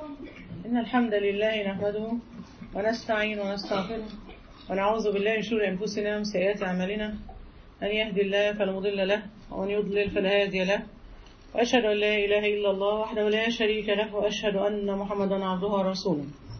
إن الحمد لله نحمده ونستعين ونستغفره ونعوذ بالله من شرور أنفسنا ومن سيئات أعمالنا من يهدي الله فلا مضل له ومن يضلل فلا هادي له وأشهد أن لا إله إلا الله وحده لا شريك له وأشهد أن محمدا عبده ورسوله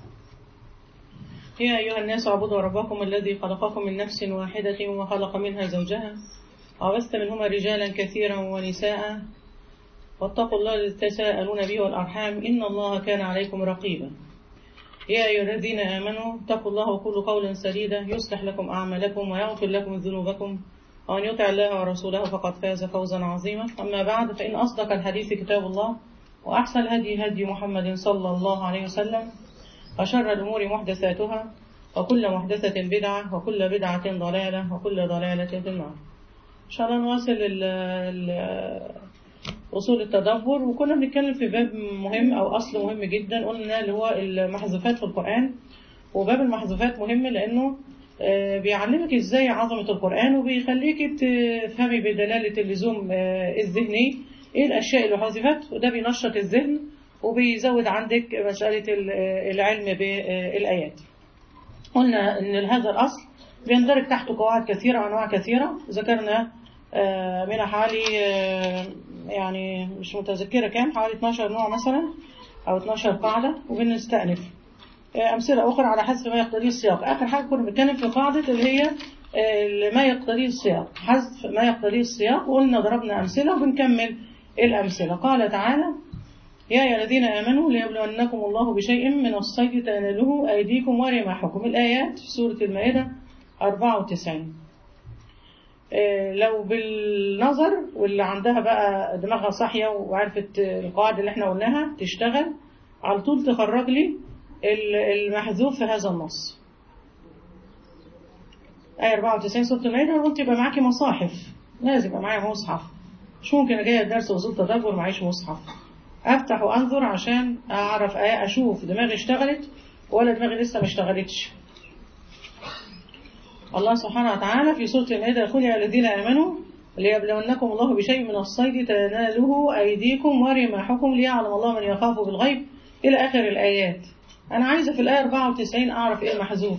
يا أيها الناس اعبدوا ربكم الذي خلقكم من نفس واحدة وخلق منها زوجها وبث منهما رجالا كثيرا ونساء واتقوا الله الذي تساءلون به والأرحام إن الله كان عليكم رقيبا يا أيها الذين آمنوا اتقوا الله وقولوا قولا سديدا يصلح لكم أعمالكم ويغفر لكم ذنوبكم ومن يطع الله ورسوله فقد فاز فوزا عظيما أما بعد فإن أصدق الحديث كتاب الله وأحسن الهدي هدي محمد صلى الله عليه وسلم وشر الأمور محدثاتها وكل محدثة بدعة وكل بدعة ضلالة وكل ضلالة في النار إن شاء الله نواصل ال ال أصول التدبر وكنا بنتكلم في باب مهم أو أصل مهم جدا قلنا اللي هو المحذوفات في القرآن وباب المحذوفات مهم لأنه بيعلمك ازاي عظمة القرآن وبيخليك تفهمي بدلالة اللزوم الذهني ايه الأشياء اللي حذفت وده بينشط الذهن وبيزود عندك مسألة العلم بالآيات قلنا ان هذا الأصل بيندرج تحته قواعد كثيرة وأنواع كثيرة ذكرنا منها حوالي يعني مش متذكرة كام حوالي 12 نوع مثلا أو 12 قاعدة وبنستأنف أمثلة أخرى على حسب ما يقتضيه السياق آخر حاجة كنا بنتكلم في قاعدة اللي هي ما يقتضيه السياق حذف ما يقتضيه السياق وقلنا ضربنا أمثلة وبنكمل الأمثلة قال تعالى يا أيها الذين آمنوا ليبلونكم الله بشيء من الصيد تناله أيديكم ورماحكم الآيات في سورة المائدة 94 لو بالنظر واللي عندها بقى دماغها صاحية وعرفت القواعد اللي احنا قلناها تشتغل على طول تخرج لي المحذوف في هذا النص آية 94 سورة المائدة وانت يبقى معاكي مصاحف لازم يبقى معايا مصحف مش ممكن اجي الدرس وصول تدبر معيش مصحف افتح وانظر عشان اعرف آية اشوف دماغي اشتغلت ولا دماغي لسه ما اشتغلتش الله سبحانه وتعالى في سورة المائدة يقول يا الذين آمنوا ليبلونكم الله بشيء من الصيد تناله أيديكم ورماحكم ليعلم الله من يخاف بالغيب إلى آخر الآيات أنا عايزة في الآية 94 أعرف إيه المحذوف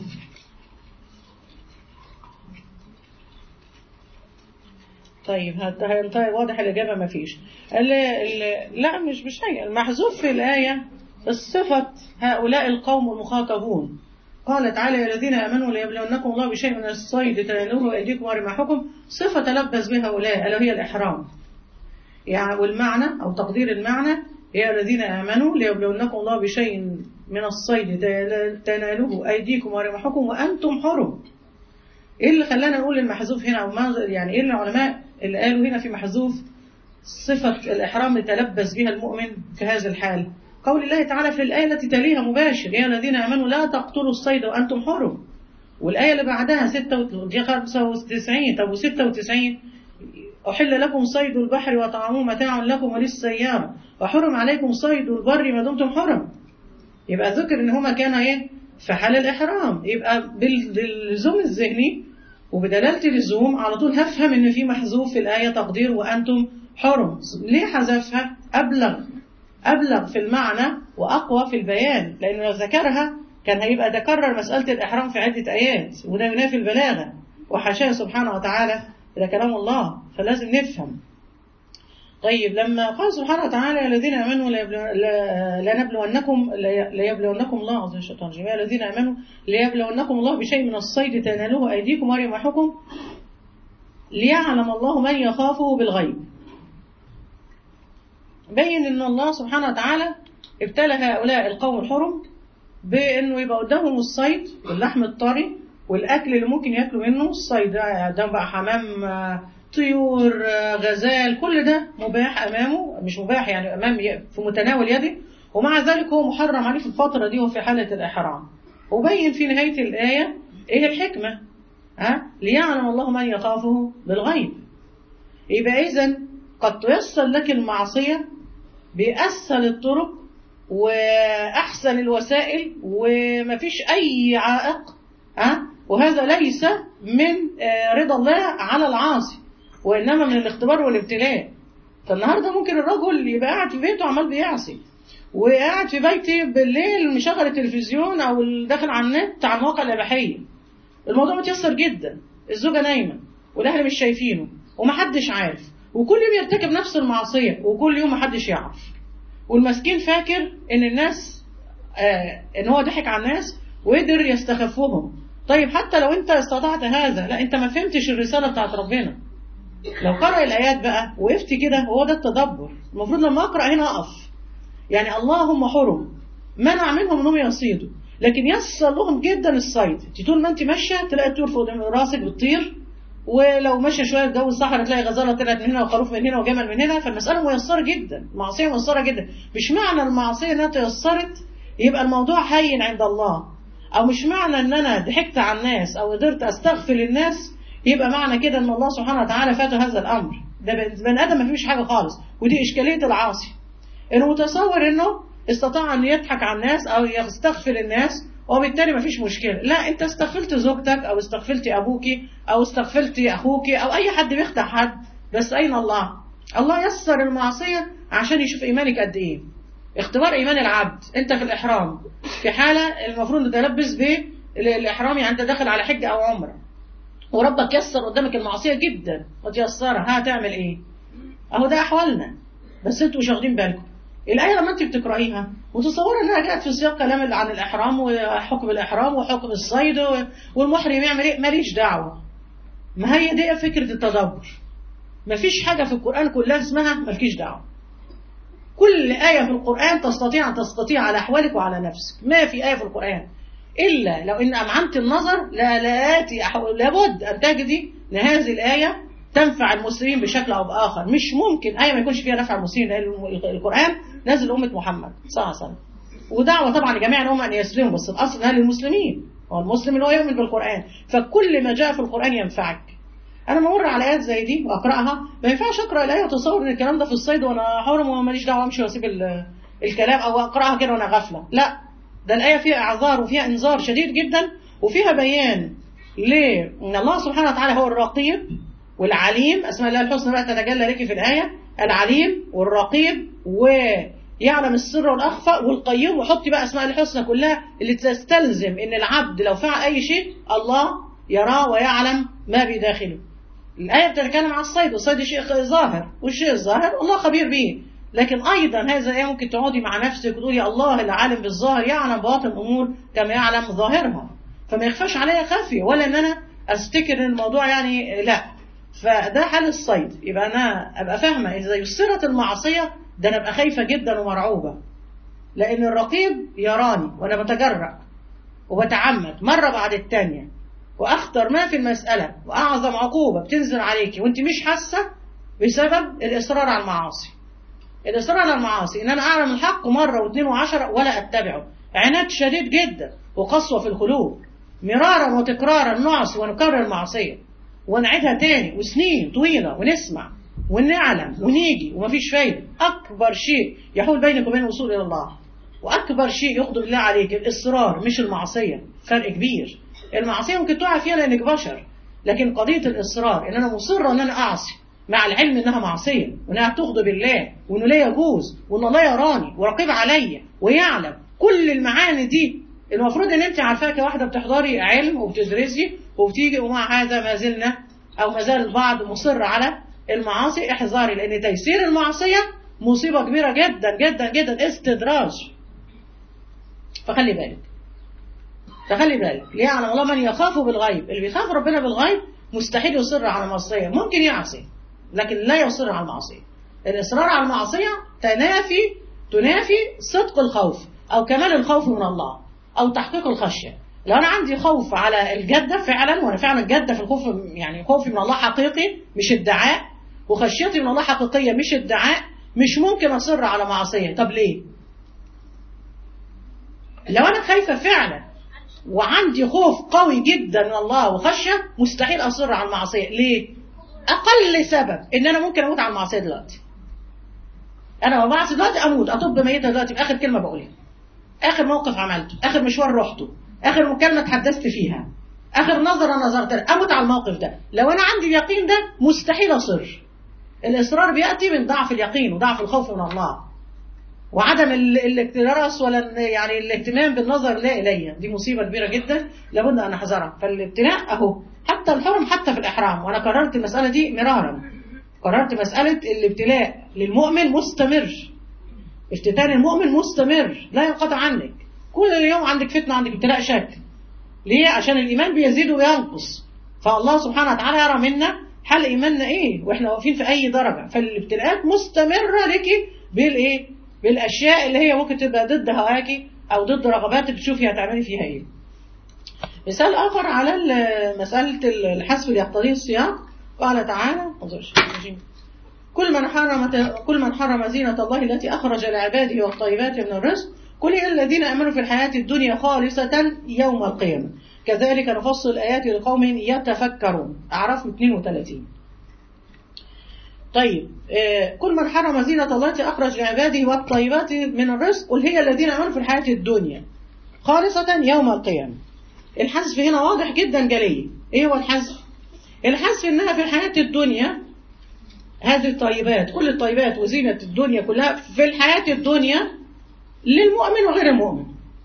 طيب طيب واضح الإجابة ما فيش لا مش بشيء المحذوف في الآية الصفة هؤلاء القوم المخاطبون قال تعالى يا الذين آمنوا ليبلونكم الله بشيء من الصيد تنالوه أيديكم ورماحكم صفة تلبس بها هؤلاء ألا هي الإحرام يعني والمعنى أو تقدير المعنى يا الذين آمنوا ليبلونكم الله بشيء من الصيد تنالوه أيديكم ورماحكم وأنتم حرم إيه اللي خلانا نقول المحذوف هنا أو يعني إيه العلماء اللي قالوا هنا في محذوف صفة الإحرام تلبس بها المؤمن في هذا الحال قول الله تعالى في الآية التي تليها مباشر يا الذين آمنوا لا تقتلوا الصيد وأنتم حرم والآية اللي بعدها 95 طب و96 أحل لكم صيد البحر وطعامه متاع لكم وللسيارة وحرم عليكم صيد البر ما دمتم حرم يبقى ذكر ان هما كانوا ايه في حال الإحرام يبقى باللزوم الذهني وبدلالة اللزوم على طول هفهم ان في محذوف في الآية تقدير وأنتم حرم ليه حذفها أبلغ أبلغ في المعنى وأقوى في البيان لأنه لو ذكرها كان هيبقى تكرر مسألة الإحرام في عدة آيات وده ينافي البلاغة وحاشاه سبحانه وتعالى ده كلام الله فلازم نفهم طيب لما قال سبحانه وتعالى الذين آمنوا لنبلونكم ليبلونكم الله عز الشيطان جميع الذين آمنوا ليبلونكم الله بشيء من الصيد تنالوه أيديكم ورماحكم ليعلم الله من يخافه بالغيب بين ان الله سبحانه وتعالى ابتلى هؤلاء القوم الحرم بانه يبقى قدامهم الصيد واللحم الطري والاكل اللي ممكن ياكلوا منه الصيد ده بقى حمام طيور غزال كل ده مباح امامه مش مباح يعني امام في متناول يده ومع ذلك هو محرم عليه في الفتره دي وفي حاله الاحرام وبين في نهايه الايه ايه الحكمه ها ليعلم الله من يخافه بالغيب يبقى اذا قد تيسر لك المعصيه بأسهل الطرق وأحسن الوسائل ومفيش أي عائق ها وهذا ليس من رضا الله على العاصي وإنما من الاختبار والابتلاء فالنهارده ممكن الرجل يبقى قاعد في بيته عمال بيعصي وقاعد في بيتي بالليل مشغل التلفزيون او داخل على النت على المواقع الاباحيه الموضوع متيسر جدا الزوجه نايمه والاهل مش شايفينه ومحدش عارف وكل يوم يرتكب نفس المعصيه وكل يوم محدش يعرف والمسكين فاكر ان الناس آه ان هو ضحك على الناس وقدر يستخفهم طيب حتى لو انت استطعت هذا لا انت ما فهمتش الرساله بتاعت ربنا لو قرأ الآيات بقى وقفت كده هو ده التدبر المفروض لما أقرأ هنا أقف يعني اللهم حرم منع منهم انهم يصيدوا لكن يسر لهم جدا الصيد طول ما انت ماشيه تلاقي الطيور فوق راسك بتطير ولو ماشيه شويه في جو الصحراء تلاقي غزاله طلعت من هنا وخروف من هنا وجمل من هنا فالمساله ميسره جدا المعصيه ميسره جدا مش معنى المعصيه انها تيسرت يبقى الموضوع هين عند الله او مش معنى ان انا ضحكت على الناس او قدرت استغفر الناس يبقى معنى كده ان الله سبحانه وتعالى فاته هذا الامر ده بني ادم ما فيش حاجه خالص ودي اشكاليه العاصي انه متصور انه استطاع ان يضحك على الناس او يستغفل الناس وبالتالي ما فيش مشكله لا انت استغفلت زوجتك او استغفلت ابوك او استغفلت اخوك او اي حد بيخدع حد بس اين الله الله يسر المعصيه عشان يشوف ايمانك قد ايه اختبار ايمان العبد انت في الاحرام في حاله المفروض تتلبس بالاحرام يعني انت داخل على حج او عمره وربك يسر قدامك المعصيه جدا وتيسرها هتعمل ايه اهو ده احوالنا بس انتوا مش واخدين بالكم الآية لما أنت بتقرأيها وتصور إنها جاءت في سياق كلام عن الإحرام وحكم الإحرام وحكم الصيد والمحرم يعمل إيه ماليش دعوة ما هي دي فكرة التدبر ما فيش حاجة في القرآن كلها اسمها مالكيش دعوة كل آية في القرآن تستطيع أن تستطيع على أحوالك وعلى نفسك ما في آية في القرآن إلا لو إن أمعنت النظر لا لآتي لابد أن تجدي لهذه الآية تنفع المسلمين بشكل او باخر مش ممكن ايه ما يكونش فيها نفع المسلمين لان القران نازل امه محمد صلى الله عليه وسلم ودعوه طبعا لجميع الامه ان يسلموا بس الاصل انها للمسلمين هو المسلم اللي هو يؤمن بالقران فكل ما جاء في القران ينفعك انا بمر على ايات زي دي واقراها ما ينفعش اقرا الايه وتصور ان الكلام ده في الصيد وانا حرم وماليش دعوه امشي واسيب الكلام او اقراها كده وانا غافله لا ده الايه فيها اعذار وفيها انذار شديد جدا وفيها بيان ليه ان الله سبحانه وتعالى هو الرقيب والعليم اسماء الله الحسنى بقى تتجلى لك في الايه العليم والرقيب ويعلم السر والاخفى والقيوم وحطي بقى اسماء الحسنى كلها اللي تستلزم ان العبد لو فعل اي شيء الله يراه ويعلم ما بداخله الايه بتتكلم عن الصيد والصيد شيء ظاهر والشيء الظاهر الله خبير به لكن ايضا هذا الايه ممكن تقعدي مع نفسك وتقولي الله العالم بالظاهر يعلم باطن الامور كما يعلم ظاهرها فما يخفاش عليا خافيه ولا ان انا افتكر ان الموضوع يعني لا فده حال الصيد يبقى انا ابقى فاهمه اذا يسرت المعصيه ده انا ابقى خايفه جدا ومرعوبه لان الرقيب يراني وانا بتجرأ وبتعمد مره بعد الثانيه واخطر ما في المساله واعظم عقوبه بتنزل عليكي وانت مش حاسه بسبب الاصرار على المعاصي الاصرار على المعاصي ان انا اعلم الحق مره واثنين وعشرة ولا اتبعه عناد شديد جدا وقسوه في القلوب مرارا وتكرارا نعصي ونكرر المعصيه ونعيدها تاني وسنين طويلة ونسمع ونعلم ونيجي ومفيش فايدة أكبر شيء يحول بينك وبين الوصول إلى الله وأكبر شيء يقدر الله عليك الإصرار مش المعصية فرق كبير المعصية ممكن تقع فيها لأنك بشر لكن قضية الإصرار إن أنا مصرة إن أنا أعصي مع العلم إنها معصية وإنها تغضب الله وإنه لا يجوز وإن الله يراني ورقيب عليا ويعلم كل المعاني دي المفروض ان انت عارفاها كواحده بتحضري علم وبتدرسي وبتيجي ومع هذا ما زلنا او ما زال البعض مصر على المعاصي احذري لان تيسير المعصيه مصيبه كبيره جدا جدا جدا استدراج فخلي بالك فخلي بالك ليعلم الله من يخاف بالغيب اللي بيخاف ربنا بالغيب مستحيل يصر على معصيه ممكن يعصي لكن لا يصر على المعصيه الاصرار على المعصيه تنافي تنافي صدق الخوف او كمال الخوف من الله او تحقيق الخشيه لو انا عندي خوف على الجده فعلا وانا فعلا جاده في الخوف يعني خوفي من الله حقيقي مش ادعاء وخشيتي من الله حقيقيه مش ادعاء مش ممكن اصر على معصيه طب ليه لو انا خايفه فعلا وعندي خوف قوي جدا من الله وخشيه مستحيل اصر على المعصيه ليه اقل سبب ان انا ممكن اموت على المعصيه دلوقتي انا لو بعصي دلوقتي اموت اطب ميته دلوقتي باخر كلمه بقولها اخر موقف عملته اخر مشوار رحته اخر مكالمه اتحدثت فيها اخر نظره نظرت اموت على الموقف ده لو انا عندي اليقين ده مستحيل اصر الاصرار بياتي من ضعف اليقين وضعف الخوف من الله وعدم ال- الاكتراث ولا ال- يعني الاهتمام بالنظر لا الي دي مصيبه كبيره جدا لابد ان نحذرها فالابتلاء اهو حتى الحرم حتى في الاحرام وانا قررت المساله دي مرارا قررت مساله الابتلاء للمؤمن مستمر افتتان المؤمن مستمر لا ينقطع عنك كل يوم عندك فتنه عندك ابتلاء شكل ليه عشان الايمان بيزيد وينقص فالله سبحانه وتعالى يرى منا حال ايماننا ايه واحنا واقفين في اي درجه فالابتلاءات مستمره لك بالايه بالاشياء اللي هي ممكن تبقى ضد هواكي او ضد رغباتك تشوفي هتعملي فيها ايه مثال اخر على ال- مساله الحسب اللي يقتضيه السياق قال تعالى كل من حرم كل من حرم زينة الله التي أخرج لعباده والطيبات من الرزق قل هي الذين آمنوا في الحياة الدنيا خالصة يوم القيامة كذلك نفصل الآيات لقوم يتفكرون أعراف 32 طيب آه، كل من حرم زينة الله التي أخرج لعباده والطيبات من الرزق قل هي الذين آمنوا في الحياة الدنيا خالصة يوم القيامة الحذف هنا واضح جدا جلي ايه هو الحذف الحذف انها في الحياة الدنيا هذه الطيبات كل الطيبات وزينة الدنيا كلها في الحياة الدنيا للمؤمن وغير المؤمن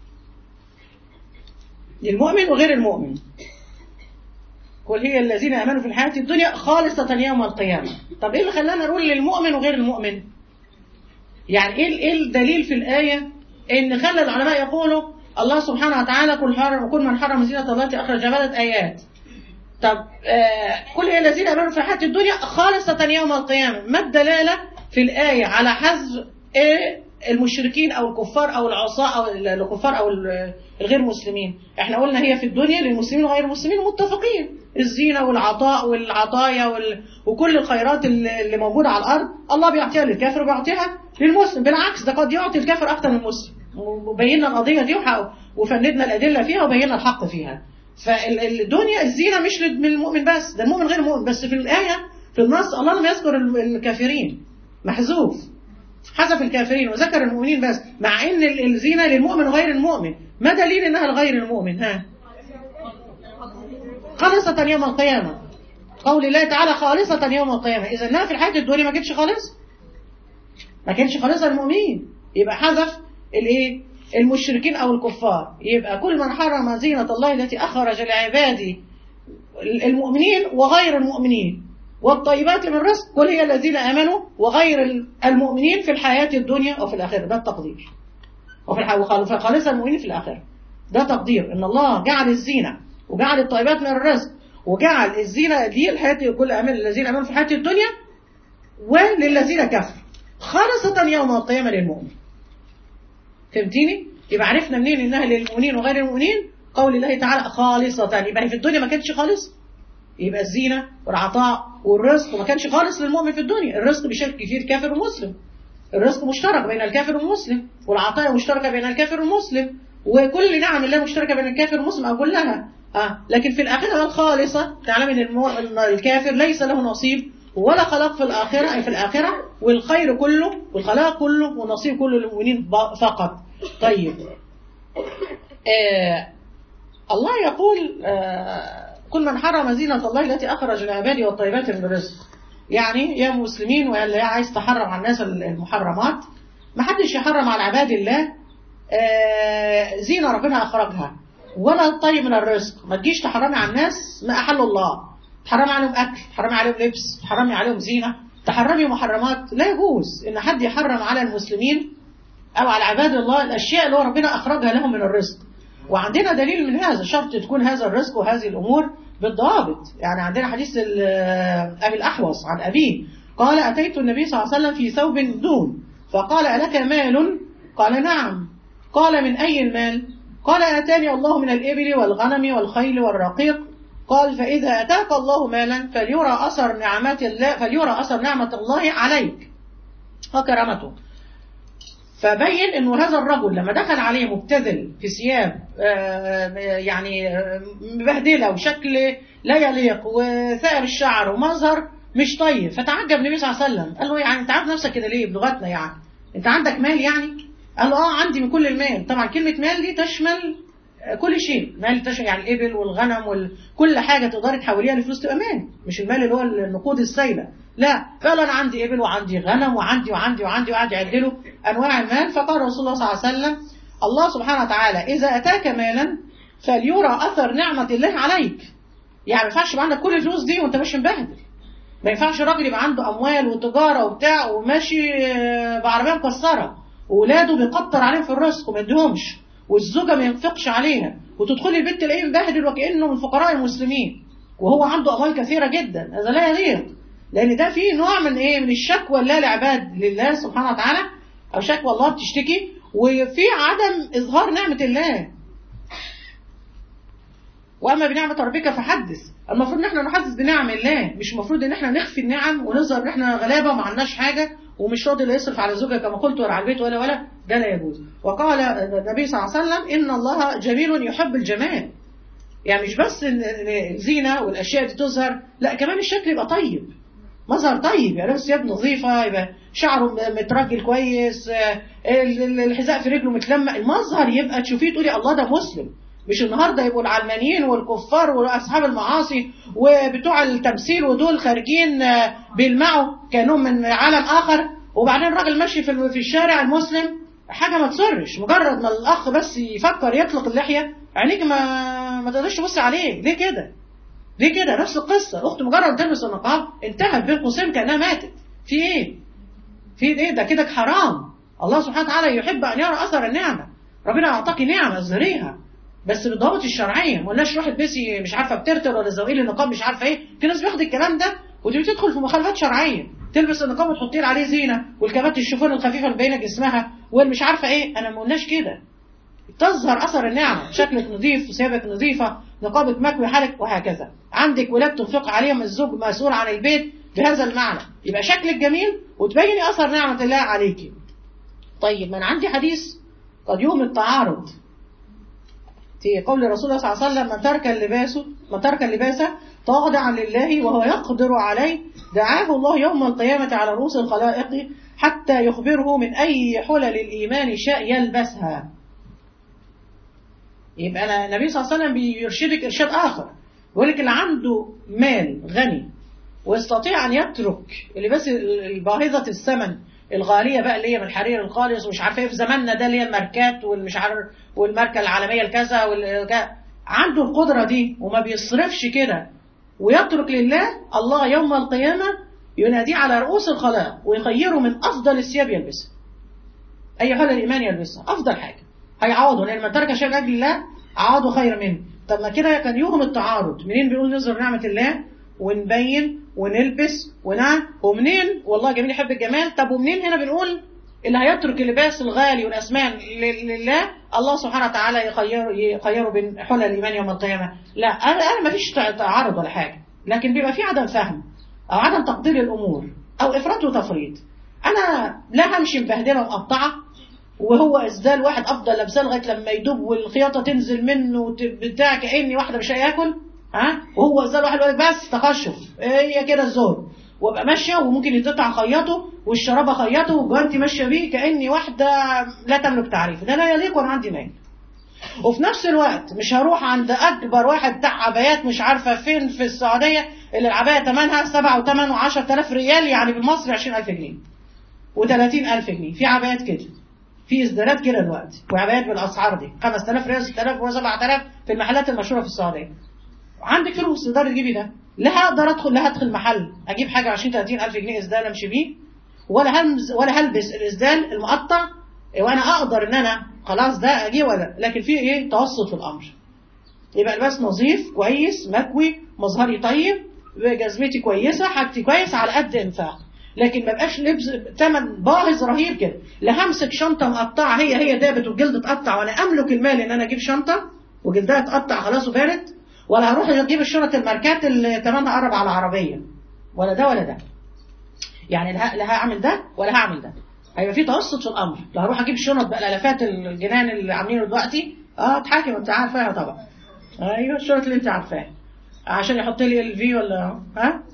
للمؤمن وغير المؤمن قل هي الذين امنوا في الحياه الدنيا خالصه يوم القيامه طب ايه اللي خلانا نقول للمؤمن وغير المؤمن يعني ايه ايه الدليل في الايه ان خلى العلماء يقولوا الله سبحانه وتعالى كل حرم كل من حرم زينه الله التي اخرج بلد ايات طب آه كل هي الذين امنوا في الحياه الدنيا خالصه يوم القيامه ما الدلاله في الايه على حذف إيه المشركين او الكفار او العصاة او الكفار او الغير مسلمين احنا قلنا هي في الدنيا للمسلمين وغير المسلمين متفقين الزينة والعطاء والعطايا وال... وكل الخيرات اللي اللي موجودة على الأرض الله بيعطيها للكافر وبيعطيها للمسلم بالعكس ده قد يعطي الكافر أكثر من المسلم وبينا القضية دي وح- وفندنا الأدلة فيها وبينا الحق فيها فالدنيا الزينة مش للمؤمن بس ده المؤمن غير المؤمن بس في الآية في النص الله لم يذكر الكافرين محذوف حذف الكافرين وذكر المؤمنين بس مع ان ال- الزينة للمؤمن وغير المؤمن ما دليل انها لغير المؤمن ها خالصة يوم القيامة قول الله تعالى خالصة يوم القيامة إذا إنها في الحياة الدنيا ما كانتش خالص ما كانتش خالصة للمؤمنين يبقى حذف الايه المشركين أو الكفار يبقى كل من حرم زينة الله التي أخرج لعباده المؤمنين وغير المؤمنين والطيبات من الرزق قل هي الذين آمنوا وغير المؤمنين في الحياة الدنيا وفي الآخرة ده التقدير وفي الح- وخال- خالص المؤمنين في الآخرة ده تقدير ان الله جعل الزينة وجعل الطيبات من الرزق وجعل الزينة دي الحياة كل أمل الذين أمنوا في الحياة الدنيا وللذين كفروا خالصة يوم القيامة للمؤمن فهمتيني؟ يبقى عرفنا منين انها للمؤمنين وغير المؤمنين قول الله تعالى خالصة يبقى هي في الدنيا ما كانتش خالص يبقى الزينة والعطاء والرزق ما كانش خالص للمؤمن في الدنيا الرزق بشكل كتير كافر ومسلم الرزق مشترك بين الكافر والمسلم والعطايا مشتركة بين الكافر والمسلم وكل نعم الله مشتركة بين الكافر والمسلم أو كلها آه. لكن في الآخرة الخالصة تعلم أن المو... إن الكافر ليس له نصيب ولا خلاق في الآخرة أي في الآخرة والخير كله والخلاق كله والنصيب كله للمؤمنين ب- فقط طيب آه الله يقول آه كل من حرم زينة الله التي أخرج لعباده والطيبات من الرزق يعني يا مسلمين واللي عايز تحرم على الناس المحرمات ما حدش يحرم على عباد الله آه، زينة ربنا أخرجها ولا الطيب من الرزق ما تجيش تحرمي على الناس ما أحل الله تحرمي عليهم أكل تحرمي عليهم لبس تحرمي عليهم زينة تحرمي محرمات لا يجوز إن حد يحرم على المسلمين أو على عباد الله الأشياء اللي هو ربنا أخرجها لهم من الرزق وعندنا دليل من هذا شرط تكون هذا الرزق وهذه الأمور بالضوابط يعني عندنا حديث ال- أبي الأحوص عن أبيه قال أتيت النبي صلى الله عليه وسلم في ثوب دون فقال ألك مال قال نعم قال من أي المال قال أتاني الله من الإبل والغنم والخيل والرقيق قال فإذا أتاك الله مالا فليرى أثر نعمات الله فليرى أثر نعمة الله عليك وكرامته فبين انه هذا الرجل لما دخل عليه مبتذل في ثياب آه، يعني آه، مبهدله وشكل لا يليق وثائر الشعر ومظهر مش طيب فتعجب النبي صلى الله عليه وسلم قال له يعني انت عارف نفسك كده ليه بلغتنا يعني انت عندك مال يعني قال له اه عندي من كل المال طبعا كلمه مال دي تشمل آه، كل شيء مال تشمل يعني الابل والغنم وكل حاجه تقدري تحوليها لفلوس تبقى مال مش المال اللي هو النقود السائله لا قال انا عندي ابل وعندي غنم وعندي وعندي وعندي وقعد يعد له انواع المال فقال رسول الله صلى الله عليه وسلم الله سبحانه وتعالى اذا اتاك مالا فليرى اثر نعمه الله عليك يعني ما ينفعش يبقى عندك كل الفلوس دي وانت ماشي مبهدل ما ينفعش راجل يبقى عنده اموال وتجاره وبتاع وماشي بعربيه مكسره واولاده بيقطر عليهم في الرزق وما يديهمش والزوجه ما ينفقش عليها وتدخلي البيت تلاقيه مبهدل وكانه من فقراء المسلمين وهو عنده اموال كثيره جدا هذا لا يليق لان ده فيه نوع من ايه من الشكوى لا العباد لله سبحانه وتعالى او شكوى الله بتشتكي وفي عدم اظهار نعمه الله واما بنعمه ربك فحدث المفروض ان احنا نحدث بنعم الله مش المفروض ان احنا نخفي النعم ونظهر ان احنا غلابه وما عندناش حاجه ومش راضي لا يصرف على زوجها كما قلت ولا على البيت ولا ولا ده لا يجوز وقال النبي صلى الله عليه وسلم ان الله جميل يحب الجمال يعني مش بس ان الزينه والاشياء دي تظهر لا كمان الشكل يبقى طيب مظهر طيب يعني لابس ثياب نظيفه يبقى شعره مترجل كويس الحذاء في رجله متلمع المظهر يبقى تشوفيه تقولي الله ده مسلم مش النهارده يبقوا العلمانيين والكفار واصحاب المعاصي وبتوع التمثيل ودول خارجين بيلمعوا كانهم من عالم اخر وبعدين الراجل ماشي في في الشارع المسلم حاجه ما تسرش مجرد ما الاخ بس يفكر يطلق اللحيه عينيك ما ما تقدرش تبص عليه ليه كده؟ ليه كده؟ نفس القصه الاخت مجرد تلبس النقاب انتهت بين قوسين كانها ماتت في ايه؟ في ايه ده كده حرام الله سبحانه وتعالى يحب ان يرى اثر النعمه ربنا اعطاك نعمه اظهريها بس بالضوابط الشرعيه ما قلناش روح البسي مش عارفه بترتر ولا زويل النقاب مش عارفه ايه في ناس بياخد الكلام ده وتبتدي تدخل في مخالفات شرعيه تلبس النقاب وتحطي عليه زينه والكبات الشوفان الخفيفه اللي باينه جسمها والمش عارفه ايه انا ما قلناش كده تظهر اثر النعمه شكلك نظيف ثيابك نظيفه نقابك مكوي حالك وهكذا عندك ولاد تنفق عليهم الزوج مسؤول عن البيت بهذا المعنى يبقى شكلك جميل وتبيني اثر نعمه الله عليكي طيب من عندي حديث قد يوم التعارض في قول الرسول صلى الله عليه وسلم من ترك اللباس من ترك اللباس تواضعا لله وهو يقدر عليه دعاه الله يوم القيامة على رؤوس الخلائق حتى يخبره من أي حلل الإيمان شاء يلبسها يبقى أنا النبي صلى الله عليه وسلم بيرشدك إرشاد آخر يقول لك اللي عنده مال غني ويستطيع أن يترك اللباس الباهظة الثمن الغاليه بقى اللي هي من الحرير الخالص ومش عارفه ايه في زماننا ده اللي هي الماركات والمش عارف والماركه العالميه الكذا عنده القدره دي وما بيصرفش كده ويترك لله الله يوم القيامه يناديه على رؤوس الخلائق ويخيره من افضل الثياب يلبسها. اي حال الايمان يلبسها افضل حاجه هيعوضه لان من ترك شيء لاجل الله عوضه خير منه. طب ما كده كان يوهم التعارض منين بيقول نظهر نعمه الله ونبين ونلبس ونعم ومنين والله جميل يحب الجمال طب ومنين هنا بنقول اللي هيترك اللباس الغالي والاسمان لله الله سبحانه وتعالى يخيره يخيره بين حلل الايمان يوم القيامه لا انا انا ما فيش تعارض ولا حاجه لكن بيبقى في عدم فهم او عدم تقدير الامور او افراط وتفريط انا لا همشي مبهدله ومقطعه وهو اسدال واحد افضل لابساه لغايه لما يدوب والخياطه تنزل منه بتاع كاني واحده مش هياكل ها وهو زي الواحد يقول بس تقشف هي كده الزهد وابقى ماشيه وممكن يتقطع خياطه والشراب خياطه وجوانتي ماشيه بيه كاني واحده لا تملك تعريف ده لا يليق وانا عندي مال وفي نفس الوقت مش هروح عند اكبر واحد بتاع عبايات مش عارفه فين في السعوديه اللي العبايه ثمنها 7 و8 و10000 ريال يعني بالمصري 20000 جنيه و30000 جنيه في عبايات كده في اصدارات كده دلوقتي وعبايات بالاسعار دي 5000 ريال 6000 و7000 في المحلات المشهوره في السعوديه عندك فلوس تقدر تجيبي ده لا هقدر ادخل لا هدخل محل اجيب حاجه 20 30 الف جنيه اسدال امشي بيه ولا همز ولا هلبس الاسدال المقطع وانا اقدر ان انا خلاص ده اجي ولا لكن في ايه توسط في الامر يبقى لباس نظيف كويس مكوي مظهري طيب جزمتي كويسه حاجتي كويس على قد انفاق لكن ما بقاش لبس ثمن باهظ رهيب كده لا همسك شنطه مقطعه هي هي دابت والجلد اتقطع وانا املك المال ان انا اجيب شنطه وجلدها اتقطع خلاص وبارت ولا هروح اجيب الشنط الماركات اللي ثمنها قرب على العربيه ولا ده ولا ده يعني لا هعمل ده ولا هعمل ده هيبقى في توسط في الامر لا هروح اجيب الشنط بالالافات الجنان اللي عاملينه دلوقتي اه اتحاكم انت عارفاها طبعا ايوه الشنط اللي انت عارفاها عشان يحط لي الفي ولا ها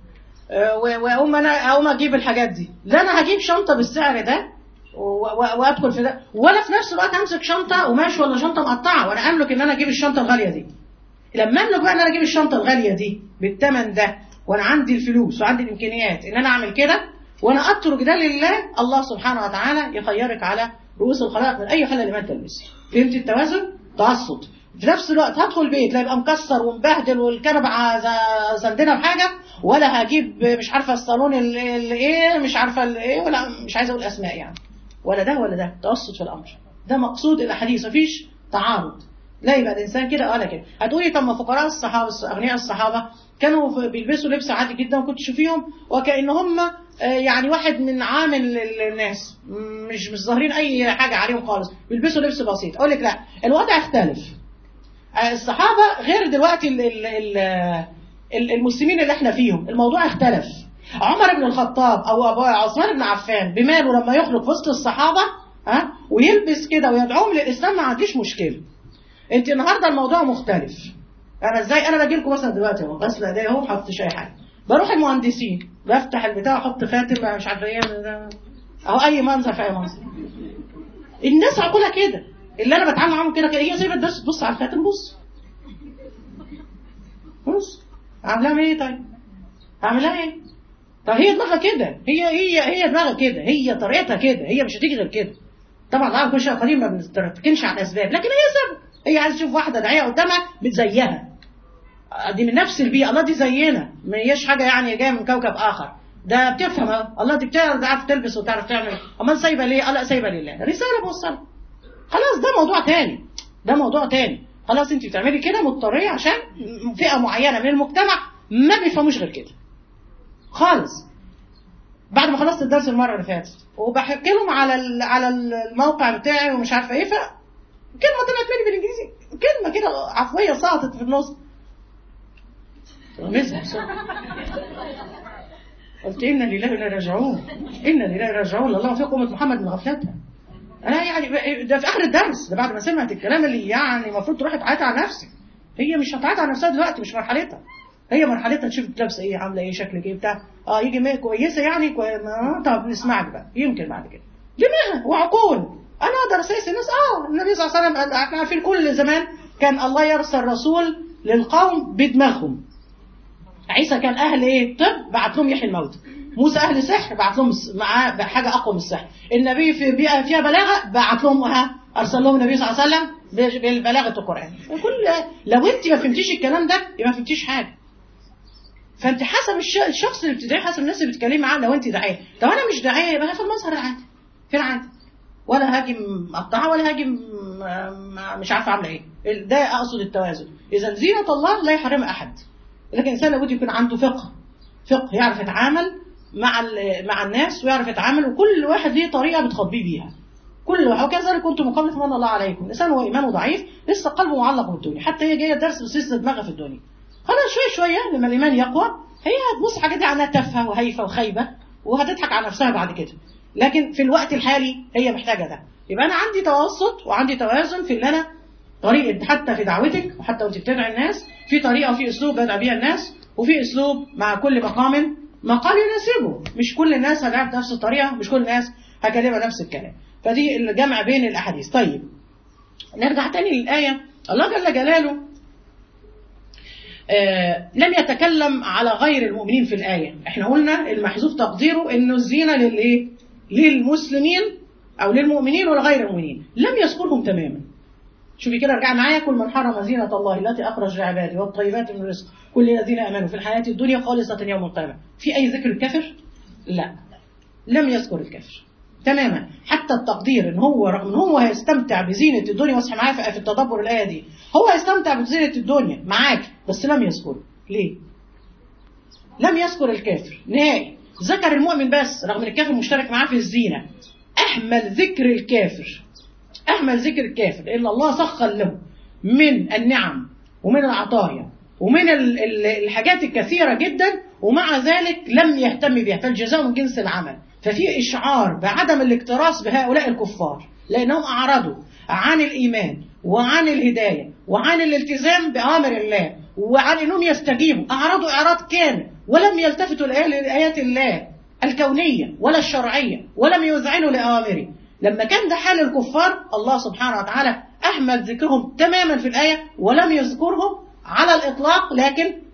واقوم انا اقوم اجيب الحاجات دي لا انا هجيب شنطه بالسعر ده وادخل في ده ولا في نفس الوقت امسك شنطه قماش ولا شنطه مقطعه وانا املك ان انا اجيب الشنطه الغاليه دي لما املك بقى ان انا اجيب الشنطه الغاليه دي بالثمن ده وانا عندي الفلوس وعندي الامكانيات ان انا اعمل كده وانا اترك ده لله الله سبحانه وتعالى يخيرك على رؤوس الخلائق من اي خلل ما تلبسي فهمتي التوازن تعصب في نفس الوقت هدخل البيت لا يبقى مكسر ومبهدل والكنبه زندنا بحاجه ولا هجيب مش عارفه الصالون الايه مش عارفه الايه ولا مش عايزه اقول اسماء يعني ولا ده ولا ده توسط في الامر ده مقصود الاحاديث مفيش تعارض لا يبقى الانسان كده ولا كده هتقولي طب ما فقراء الصحابه اغنياء الصحابه كانوا بيلبسوا لبس عادي جدا وكنت تشوفيهم وكأن هم يعني واحد من عامل الناس مش مش ظاهرين اي حاجه عليهم خالص بيلبسوا لبس بسيط اقول لك لا الوضع اختلف الصحابه غير دلوقتي ال ال ال المسلمين اللي احنا فيهم الموضوع اختلف عمر بن الخطاب او ابو عثمان بن عفان بماله لما يخرج في وسط الصحابه ها ويلبس كده ويدعوهم للاسلام ما عنديش مشكله انت النهارده الموضوع مختلف انا ازاي انا باجي لكم مثلا دلوقتي اهو غسل ايديا اهو ما حطيتش اي حاجه بروح المهندسين بفتح البتاع احط خاتم مش عارفه ايه اهو اي منظر في اي منظر الناس عقولها كده اللي انا بتعامل معاهم كده كده هي زي ما تبص بص على الخاتم بص بص عاملاها ايه طيب عاملاها ايه طب هي دماغها كده هي هي هي دماغها كده هي طريقتها كده هي مش هتيجي غير كده طبعا الله كل شيء قديم ما بنتكلمش عن اسباب لكن هي سبب هي عايزه تشوف واحده داعيه قدامها بتزيها دي من نفس البيئه الله دي زينا ما هيش حاجه يعني جايه من كوكب اخر ده بتفهم الله دي بتعرف تلبس وتعرف تعمل امال سايبه ليه؟ لا سايبه لله رساله بوصلها خلاص ده موضوع تاني ده موضوع تاني خلاص انت بتعملي كده مضطريه عشان فئه معينه من المجتمع ما بيفهموش غير كده خالص بعد ما خلصت الدرس المره اللي فاتت وبحكي لهم على على الموقع بتاعي ومش عارفه ايه ف كلمه طلعت مني بالانجليزي كلمه كده عفويه سقطت في النص قلت إنا لله وإنا راجعون إنا لله راجعون الله في قومة محمد من غفلتها أنا يعني ده في آخر الدرس ده بعد ما سمعت الكلام اللي يعني المفروض تروح تعيط على نفسك هي مش هتعيط على نفسها دلوقتي مش مرحلتها هي مرحلتها تشوف لابسه ايه عامله ايه شكلك ايه بتاع اه يجي ما كويسه يعني كوي... ما... طب نسمعك بقى يمكن بعد كده دماغ وعقول انا اقدر اساس الناس اه النبي صلى الله عليه وسلم احنا عارفين كل زمان كان الله يرسل رسول للقوم بدماغهم عيسى كان اهل ايه طب بعت لهم يحيي الموتى موسى اهل سحر بعت لهم معاه حاجه اقوى من السحر النبي في بيئه فيها بلاغه بعت لهم ها ارسل لهم النبي صلى الله عليه وسلم ببلاغه القران كل لو انت ما فهمتيش الكلام ده يبقى ما فهمتيش حاجه فانت حسب الشخص اللي بتدعيه حسب الناس اللي بتتكلمي معاه لو انت داعيه طب انا مش داعيه يبقى في المظهر العادي في العادي ولا هاجي مقطعه ولا هاجي مش عارفه عامله ايه ده اقصد التوازن اذا زينه الله لا يحرمها احد لكن الانسان لابد يكون عنده فقه فقه يعرف يتعامل مع مع الناس ويعرف يتعامل وكل واحد ليه طريقه بتخبيه بيها كل واحد وكذلك كنتم من قبل فمن الله عليكم الانسان هو ايمانه ضعيف لسه قلبه معلق بالدنيا حتى هي جايه درس بس لسه دماغها في الدنيا خلاص شويه شويه لما الايمان يقوى هي هتبص حاجات دي عنها تافهه وهيفه وخايبه وهتضحك على نفسها بعد كده لكن في الوقت الحالي هي محتاجه ده يبقى انا عندي توسط وعندي توازن في اللي انا طريقه حتى في دعوتك وحتى وانت بتدعي الناس في طريقه وفي اسلوب بدعى بيها الناس وفي اسلوب مع كل مقام مقال يناسبه مش كل الناس هتعرف بنفس الطريقه مش كل الناس هكلمها نفس الكلام فدي الجمع بين الاحاديث طيب نرجع تاني للايه الله جل جلاله آه لم يتكلم على غير المؤمنين في الآية احنا قلنا المحذوف تقديره انه الزينة للايه للمسلمين او للمؤمنين ولغير المؤمنين لم يذكرهم تماما شوفي كده ارجع معايا كل من حرم زينة الله التي أخرج لعباده والطيبات من الرزق كل الذين آمنوا في الحياة الدنيا خالصة يوم القيامة في أي ذكر الكافر؟ لا لم يذكر الكافر تماما حتى التقدير ان هو رغم ان هو هيستمتع بزينة الدنيا واصحى معايا في التدبر الآية دي هو هيستمتع بزينة الدنيا معاك بس لم يذكر ليه؟ لم يذكر الكافر نهائي ذكر المؤمن بس رغم ان الكافر مشترك معاه في الزينة أحمل ذكر الكافر أحمل ذكر الكافر لأن الله سخر له من النعم ومن العطايا ومن الحاجات الكثيرة جدا ومع ذلك لم يهتم بها فالجزاء من جنس العمل ففي إشعار بعدم الاكتراث بهؤلاء الكفار لأنهم أعرضوا عن الإيمان وعن الهداية وعن الالتزام بأمر الله وعن أنهم يستجيبوا أعرضوا إعراض كان ولم يلتفتوا لآيات الله الكونية ولا الشرعية ولم يذعنوا لأوامره لما كان ده حال الكفار الله سبحانه وتعالى أحمل ذكرهم تماما في الآية ولم يذكرهم على الإطلاق لكن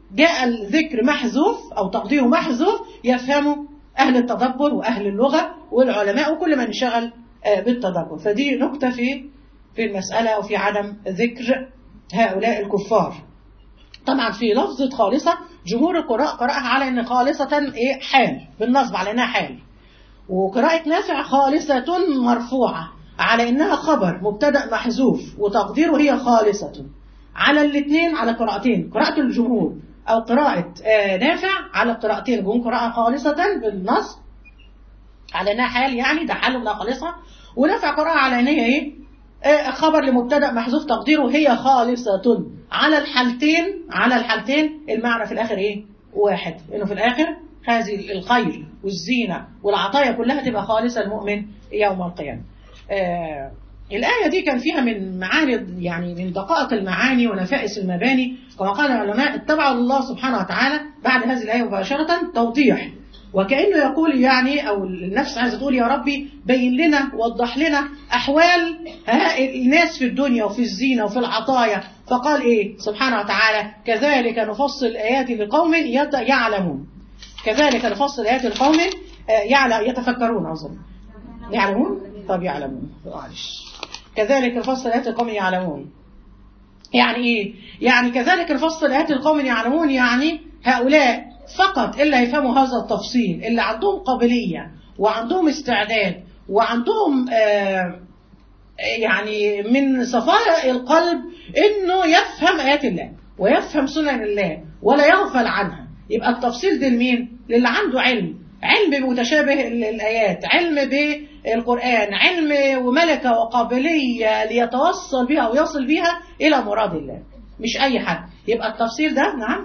جاء الذكر محذوف أو تقديره محذوف يفهمه أهل التدبر وأهل اللغة والعلماء وكل من انشغل بالتدبر فدي نقطة في في المسألة وفي عدم ذكر هؤلاء الكفار طبعا في لفظة خالصة جمهور القراء قرأها على أن خالصة إيه حال بالنصب على أنها حال وقراءة نافع خالصة مرفوعة على أنها خبر مبتدأ محذوف وتقديره هي خالصة على الاثنين على قراءتين قراءة الجمهور أو قراءة نافع على قراءتين جم قراءة خالصة بالنصب على أنها حال يعني ده حال ولا خالصة ونافع قراءة على أن هي إيه خبر لمبتدا محذوف تقديره هي خالصة على الحالتين على الحالتين المعنى في الآخر إيه واحد إنه في الآخر هذه الخير والزينة والعطايا كلها تبقى خالصة المؤمن يوم القيامة آه الآية دي كان فيها من معاني يعني من دقائق المعاني ونفائس المباني كما قال العلماء اتبعوا الله سبحانه وتعالى بعد هذه الآية مباشرة توضيح وكأنه يقول يعني أو النفس عايزة تقول يا ربي بين لنا وضح لنا أحوال الناس في الدنيا وفي الزينة وفي العطايا فقال إيه سبحانه وتعالى كذلك نفصل الآيات لقوم يعلمون كذلك نفصل الآيات لقوم يتفكرون أظن يعلمون طب يعلمون معلش كذلك نفصل الآيات لقوم يعلمون يعني إيه يعني كذلك نفصل الآيات لقوم يعلمون يعني هؤلاء فقط اللي هيفهموا هذا التفصيل اللي عندهم قابلية وعندهم استعداد وعندهم آه يعني من صفاء القلب انه يفهم ايات الله ويفهم سنن الله ولا يغفل عنها يبقى التفصيل ده لمين للي عنده علم علم بمتشابه الايات علم بالقران علم وملكه وقابليه ليتوصل بها ويصل بها الى مراد الله مش اي حد يبقى التفصيل ده نعم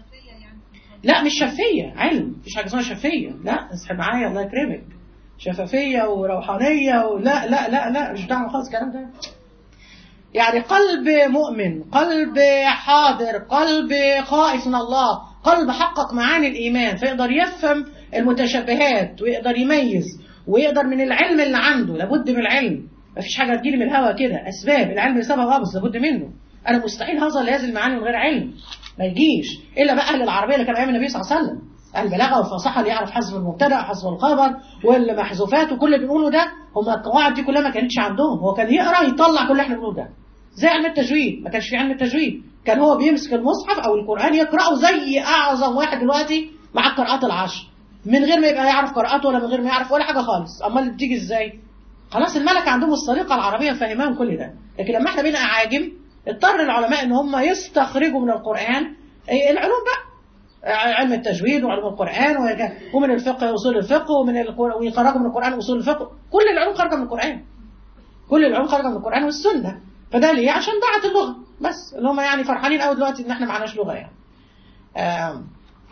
لا مش شفية علم مفيش حاجة اسمها شفية لا اصحى معايا الله يكرمك شفافية وروحانية ولا لا لا لا مش دعوة خالص الكلام ده يعني قلب مؤمن قلب حاضر قلب خائف من الله قلب حقق معاني الإيمان فيقدر يفهم المتشابهات ويقدر يميز ويقدر من العلم اللي عنده لابد من العلم مفيش حاجة تجيلي من الهوا كده أسباب العلم سبب غابص لابد منه أنا مستحيل هظل هذه المعاني من غير علم ما يجيش الا بقى اهل العربيه اللي كانوا ايام النبي صلى الله عليه وسلم البلاغه والفصاحه اللي يعرف حذف المبتدا وحذف الخبر والمحذوفات وكل اللي بنقوله ده هم القواعد دي كلها ما كانتش عندهم هو كان يقرا يطلع كل اللي احنا بنقوله ده زي علم التجويد ما كانش في علم التجويد كان هو بيمسك المصحف او القران يقراه زي اعظم واحد دلوقتي مع القراءات العشر من غير ما يبقى يعرف قراءات ولا من غير ما يعرف ولا حاجه خالص امال بتيجي ازاي خلاص الملك عندهم السليقه العربيه فاهماهم كل ده لكن لما احنا بقينا اعاجم اضطر العلماء ان هم يستخرجوا من القران العلوم بقى علم التجويد وعلوم القرآن ومن الفقه أصول الفقه ومن ويخرجوا من القرآن أصول الفقه كل العلوم خارجة من القرآن كل العلوم خارجة من القرآن والسنة فده ليه عشان ضاعت اللغة بس اللي هم يعني فرحانين قوي دلوقتي ان احنا معناش لغة يعني آم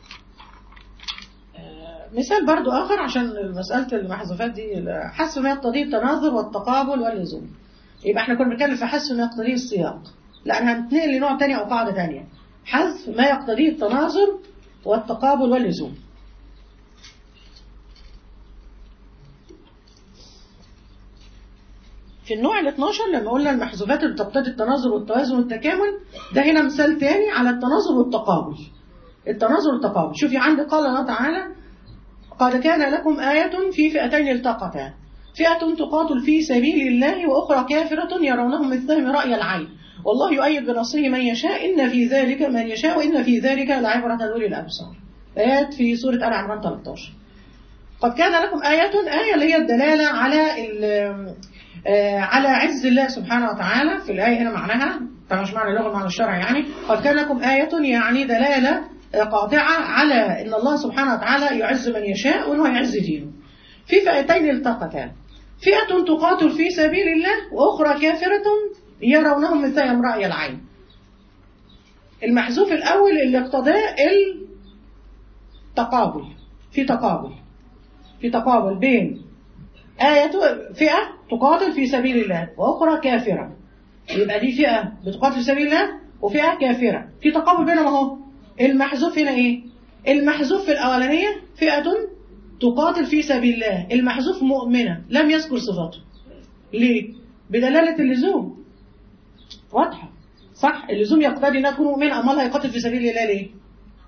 آم مثال برضو آخر عشان مسألة المحذوفات دي حذف ما يقتضيه التناظر والتقابل واللزوم يبقى احنا كنا بنتكلم في حذف ما يقتضيه السياق لا انا هنتنقل لنوع تاني أو قاعدة تانية حذف ما يقتضيه التناظر والتقابل واللزوم في النوع ال 12 لما قلنا المحذوفات اللي بتقتضي التناظر والتوازن والتكامل ده هنا مثال تاني على التناظر والتقابل التناظر والتقابل شوفي عندي قال الله تعالى قد كان لكم آية في فئتين التقتا فئة تقاتل في سبيل الله وأخرى كافرة يرونهم مثلهم رأي العين والله يؤيد بنصره من يشاء إن في ذلك من يشاء وإن في ذلك لعبرة لأولي الأبصار آيات في سورة آل عمران 13 قد كان لكم آية آية اللي هي الدلالة على على عز الله سبحانه وتعالى في الآية هنا معناها طبعا مش معنى اللغة معنى الشرع يعني قد كان لكم آية يعني دلالة قاطعة على أن الله سبحانه وتعالى يعز من يشاء وأنه يعز دينه في فئتين التقتا فئة تقاتل في سبيل الله وأخرى كافرة يرونهم مثلهم رأي العين المحذوف الأول اللي اقتضاه التقابل في تقابل في تقابل بين آية فئة تقاتل في سبيل الله وأخرى كافرة يبقى دي فئة بتقاتل في سبيل الله وفئة كافرة في تقابل بينهم اهو المحذوف هنا ايه المحذوف في الأولانية فئة تقاتل في سبيل الله المحذوف مؤمنة لم يذكر صفاته ليه بدلالة اللزوم واضحة صح اللزوم يقتضي انها تكون مؤمنة امال هيقاتل في سبيل الله ليه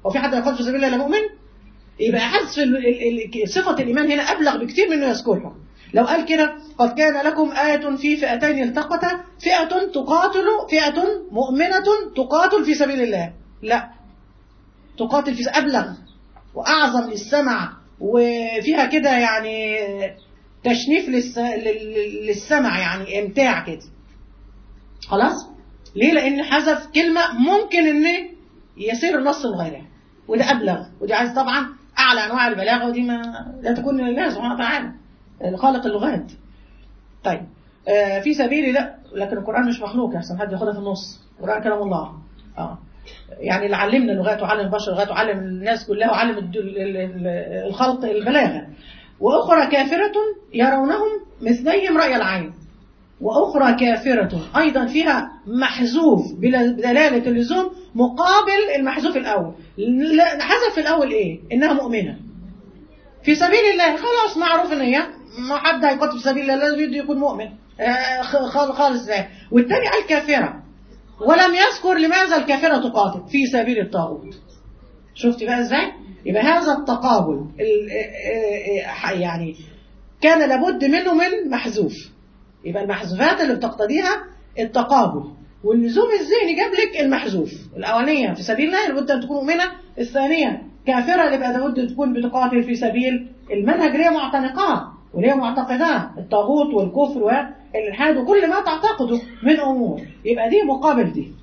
هو في حد يقاتل في سبيل الله لا مؤمن يبقى حذف ال- ال- ال- صفة الإيمان هنا أبلغ بكتير من إنه يذكرها لو قال كده قد كان لكم آية في فئتين التقتا فئة تقاتل فئة مؤمنة تقاتل في سبيل الله لا تقاتل في أبلغ وأعظم للسمع وفيها كده يعني تشنيف للس... لل- للسمع يعني إمتاع كده خلاص ليه لأن حذف كلمة ممكن إن يسير النص لغيرها وده أبلغ ودي عايز طبعا أعلى أنواع البلاغة ودي ما لا تكون لله سبحانه وتعالى خالق اللغات طيب آه في سبيل لا لكن القرآن مش مخلوق أحسن حد ياخدها في النص القرآن كلام الله اه يعني اللي علمنا اللغات وعلم البشر اللغات وعلم الناس كلها وعلم الد- ال- ال- ال- الخلق البلاغة وأخرى كافرة يرونهم مثليهم رأي العين وأخرى كافرة أيضا فيها محذوف بلا- بدلالة اللزوم مقابل المحذوف الأول لا، حذف الأول إيه؟ إنها مؤمنة في سبيل الله خلاص معروف إن هي ما حد هيقاتل في سبيل الله لازم يد- يكون مؤمن آه، خ- خال- خالص ده والتاني قال كافرة ولم يذكر لماذا الكافرة تقاتل في سبيل الطاغوت شفت بقى ازاي يبقى هذا التقابل ال- آه، آه، آه، يعني كان لابد منه من محذوف يبقى المحذوفات اللي بتقتضيها التقابل واللزوم الذهني جاب لك المحذوف الاولانيه في سبيل الله لابد ان تكون مؤمنه الثانيه كافره اللي بقى لابد تكون بتقاتل في سبيل المنهج اللي هي معتنقاه واللي هي معتقداه الطاغوت والكفر والالحاد وكل ما تعتقده من امور يبقى دي مقابل دي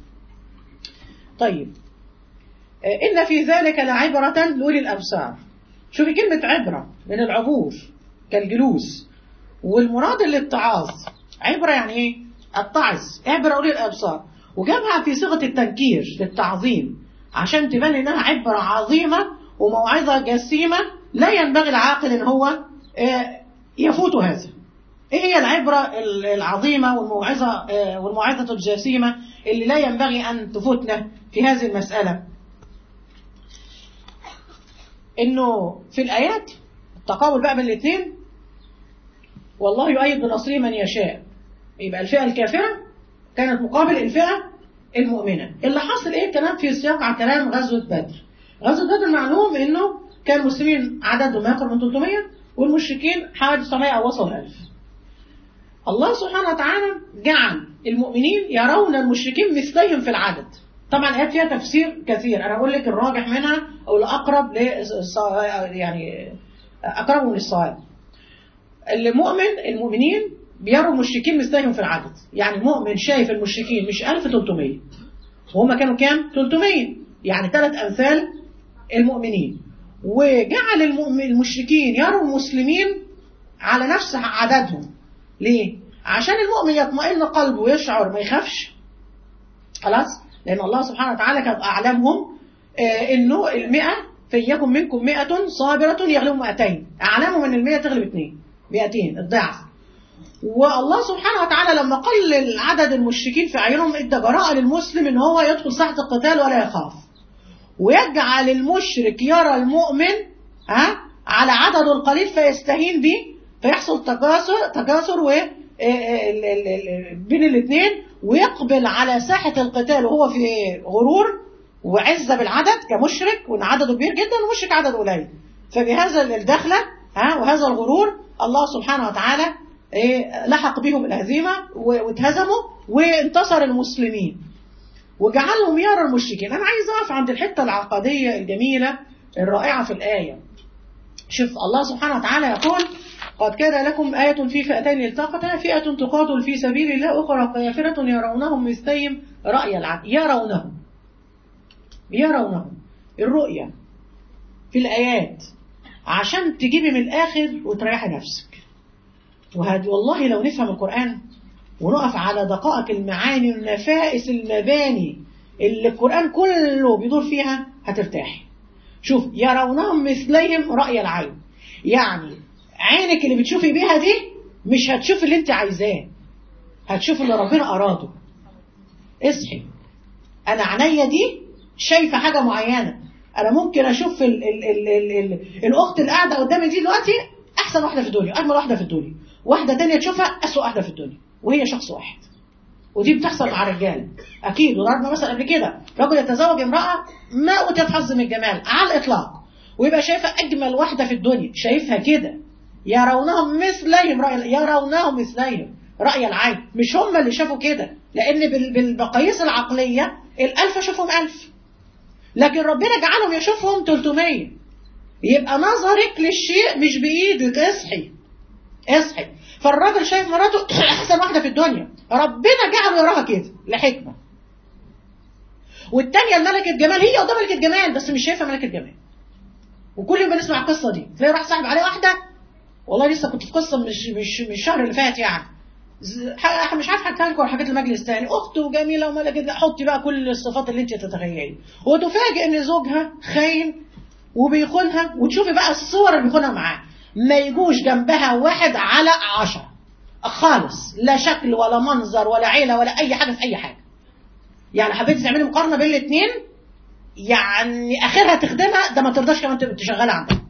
طيب آه، إن في ذلك لعبرة لأولي الأبصار شوفي كلمة عبرة من العبور كالجلوس والمراد الاتعاظ عبرة يعني إيه؟ التعظ عبرة أولي الأبصار وجابها في صيغة التنكير للتعظيم عشان تبان إنها عبرة عظيمة وموعظة جسيمة لا ينبغي العاقل إن هو آه، يفوت هذا ايه هي العبرة ال- العظيمة والموعظة آه، والموعظة الجسيمة اللي لا ينبغي أن تفوتنا في هذه المسألة انه في الآيات التقابل بقى بين الاثنين والله يؤيد بنصره من يشاء يبقى الفئة الكافرة كانت مقابل الفئة المؤمنة اللي حصل ايه كلام في سياق على كلام غزوة بدر غزوة بدر معلوم انه كان المسلمين عددهم ما يقرب من 300 والمشركين حوالي 900 او وصلوا 1000 الله سبحانه وتعالى جعل المؤمنين يرون المشركين مثليهم في العدد طبعا الآيات فيها تفسير كثير أنا أقول لك الراجح منها أو الأقرب للص- يعني أقربهم للصواب المؤمن المؤمنين بيروا المشركين مثليهم في العدد يعني المؤمن شايف المشركين مش 1300 وهم كانوا كام 300 يعني ثلاث أمثال المؤمنين وجعل المؤمن المشركين يروا المسلمين على نفس عددهم ليه؟ عشان المؤمن يطمئن قلبه ويشعر ما يخافش خلاص لأن الله سبحانه وتعالى كان أعلمهم آه إنه المئة فيكن منكم مئة صابرة يغلب مئتين أعلمهم إن المئة تغلب اثنين مئتين الضعف والله سبحانه وتعالى لما قلل عدد المشركين في أعينهم ادى براءة للمسلم إن هو يدخل ساحة القتال ولا يخاف ويجعل المشرك يرى المؤمن ها على عدده القليل فيستهين به فيحصل تكاثر تكاثر و ال- ال- ال- بين الاثنين ويقبل على ساحة القتال وهو في غرور وعزة بالعدد كمشرك وان عدده كبير جدا ومشرك عدده قليل فبهذا الدخلة ها وهذا الغرور الله سبحانه وتعالى إيه، لحق بهم الهزيمة و- واتهزموا وانتصر المسلمين وجعلهم يرى المشركين أنا عايز أقف عند الحتة العقدية الجميلة الرائعة في الآية شوف الله سبحانه وتعالى يقول قد كان لكم آية في فئتين التقتا فئة تقاتل في سبيل الله أخرى كافرة يرونهم مثليهم رأي العين يرونهم يرونهم الرؤية في الآيات عشان تجيبي من الآخر وتريحي نفسك وهذه والله لو نفهم القرآن ونقف على دقائق المعاني والنفائس المباني اللي القرآن كله بيدور فيها هترتاحي شوف يرونهم مثليهم رأي العين يعني عينك اللي بتشوفي بيها دي مش هتشوف اللي انت عايزاه هتشوف اللي ربنا أراده اصحي أنا عينيا دي شايفة حاجة معينة أنا ممكن أشوف ال ال ال ال ال الأخت اللي قاعدة قدامي دي دلوقتي أحسن واحدة في الدنيا أجمل واحدة في الدنيا واحدة تانية تشوفها أسوأ واحدة في الدنيا وهي شخص واحد ودي بتحصل مع الرجال اكيد وضربنا مثلا قبل كده رجل يتزوج امراه ما اوتيت حظ من الجمال على الاطلاق ويبقى شايفها اجمل واحده في الدنيا شايفها كده يرونهم مثليهم رأي يرونهم مثليهم رأي العين مش هم اللي شافوا كده لأن بال- بالمقاييس العقلية الألف شافهم ألف لكن ربنا جعلهم يشوفهم 300 يبقى نظرك للشيء مش بإيدك اصحي اصحي فالراجل شايف مراته أحسن واحدة في الدنيا ربنا جعله يراها كده لحكمة والتانية الملكة جمال هي قدام ملكة جمال بس مش شايفة ملكة جمال وكل يوم بنسمع القصة دي تلاقي راح صاحب عليه واحدة والله لسه كنت في قصة مش مش مش الشهر اللي فات يعني ز- ح- مش عارف حكيت لكم ولا حكيت المجلس تاني اخته جميله وملكه لا حطي بقى كل الصفات اللي انت تتخيلي وتفاجئ ان زوجها خاين وبيخونها وتشوفي بقى الصور اللي بيخونها معاه ما يجوش جنبها واحد على عشرة خالص لا شكل ولا منظر ولا عيله ولا اي حاجه في اي حاجه يعني حبيتي تعملي مقارنه بين الاثنين يعني اخرها تخدمها ده ما ترضاش كمان تبقى شغاله عندها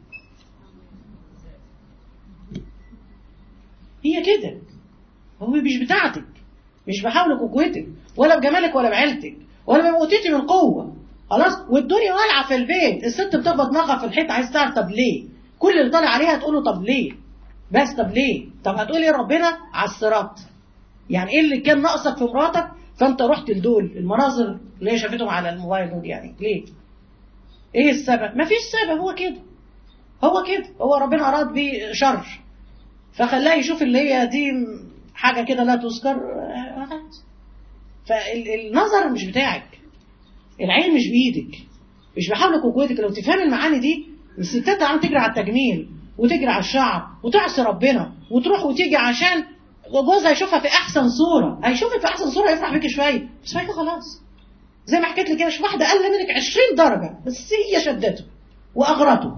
هي كده هو مش بتاعتك مش بحولك وقوتك ولا بجمالك ولا بعيلتك ولا بموتتي من قوة خلاص والدنيا والعة في البيت الست بتخبط دماغها في الحيط عايز تعرف طب ليه كل اللي طالع عليها تقول له طب ليه بس طب ليه طب هتقول ايه ربنا على الصراط يعني ايه اللي كان ناقصك في مراتك فانت رحت لدول المناظر اللي هي شافتهم على الموبايل دول يعني ليه ايه السبب مفيش سبب هو كده هو كده هو ربنا اراد بيه شر فخلاه يشوف اللي هي دي حاجة كده لا تذكر آه، خلاص. فالنظر مش بتاعك العين مش بإيدك مش بحولك وقوتك لو تفهم المعاني دي الستات عم تجري على التجميل وتجري على الشعر وتعصي ربنا وتروح وتيجي عشان جوزها يشوفها في احسن صوره هيشوفك في احسن صوره يفرح بيك شويه بس بعد كده خلاص زي ما حكيت لك كده شوف واحده اقل منك 20 درجه بس هي شدته واغرته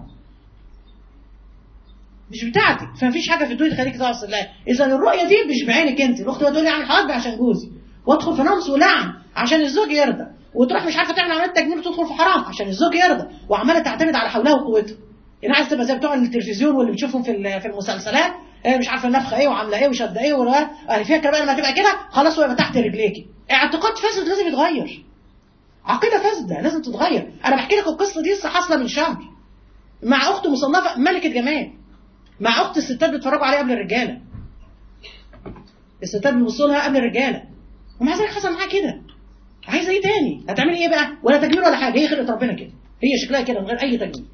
مش بتاعتك فمفيش حاجه في الدنيا تخليك تعصي الله اذا الرؤيه دي مش بعينك انت الاخت تقول لي يعني حاج عشان جوزي وادخل في نمص ولعن عشان الزوج يرضى وتروح مش عارفه تعمل عمليه تجميل وتدخل في حرام عشان الزوج يرضى وعماله تعتمد على حولها وقوتها يعني عايز تبقى زي بتوع التلفزيون واللي بتشوفهم في ال- في المسلسلات آه، مش عارفه النفخه ايه وعامله ايه وشده ايه ولا آه، فكره بقى لما تبقى كده خلاص ويبقى تحت رجليكي اعتقاد فاسد لازم يتغير عقيده فاسده لازم تتغير انا بحكي لك القصه دي لسه حاصله من شهر مع اخت مصنفه ملكه جمال مع اخت الستات بيتفرجوا عليها قبل الرجاله الستات بيبصوا لها قبل الرجاله ومع ذلك حصل معاها كده عايزه ايه تاني هتعملي ايه بقى ولا تجميل ولا حاجه هي خلقت ربنا كده هي شكلها كده من غير اي تجميل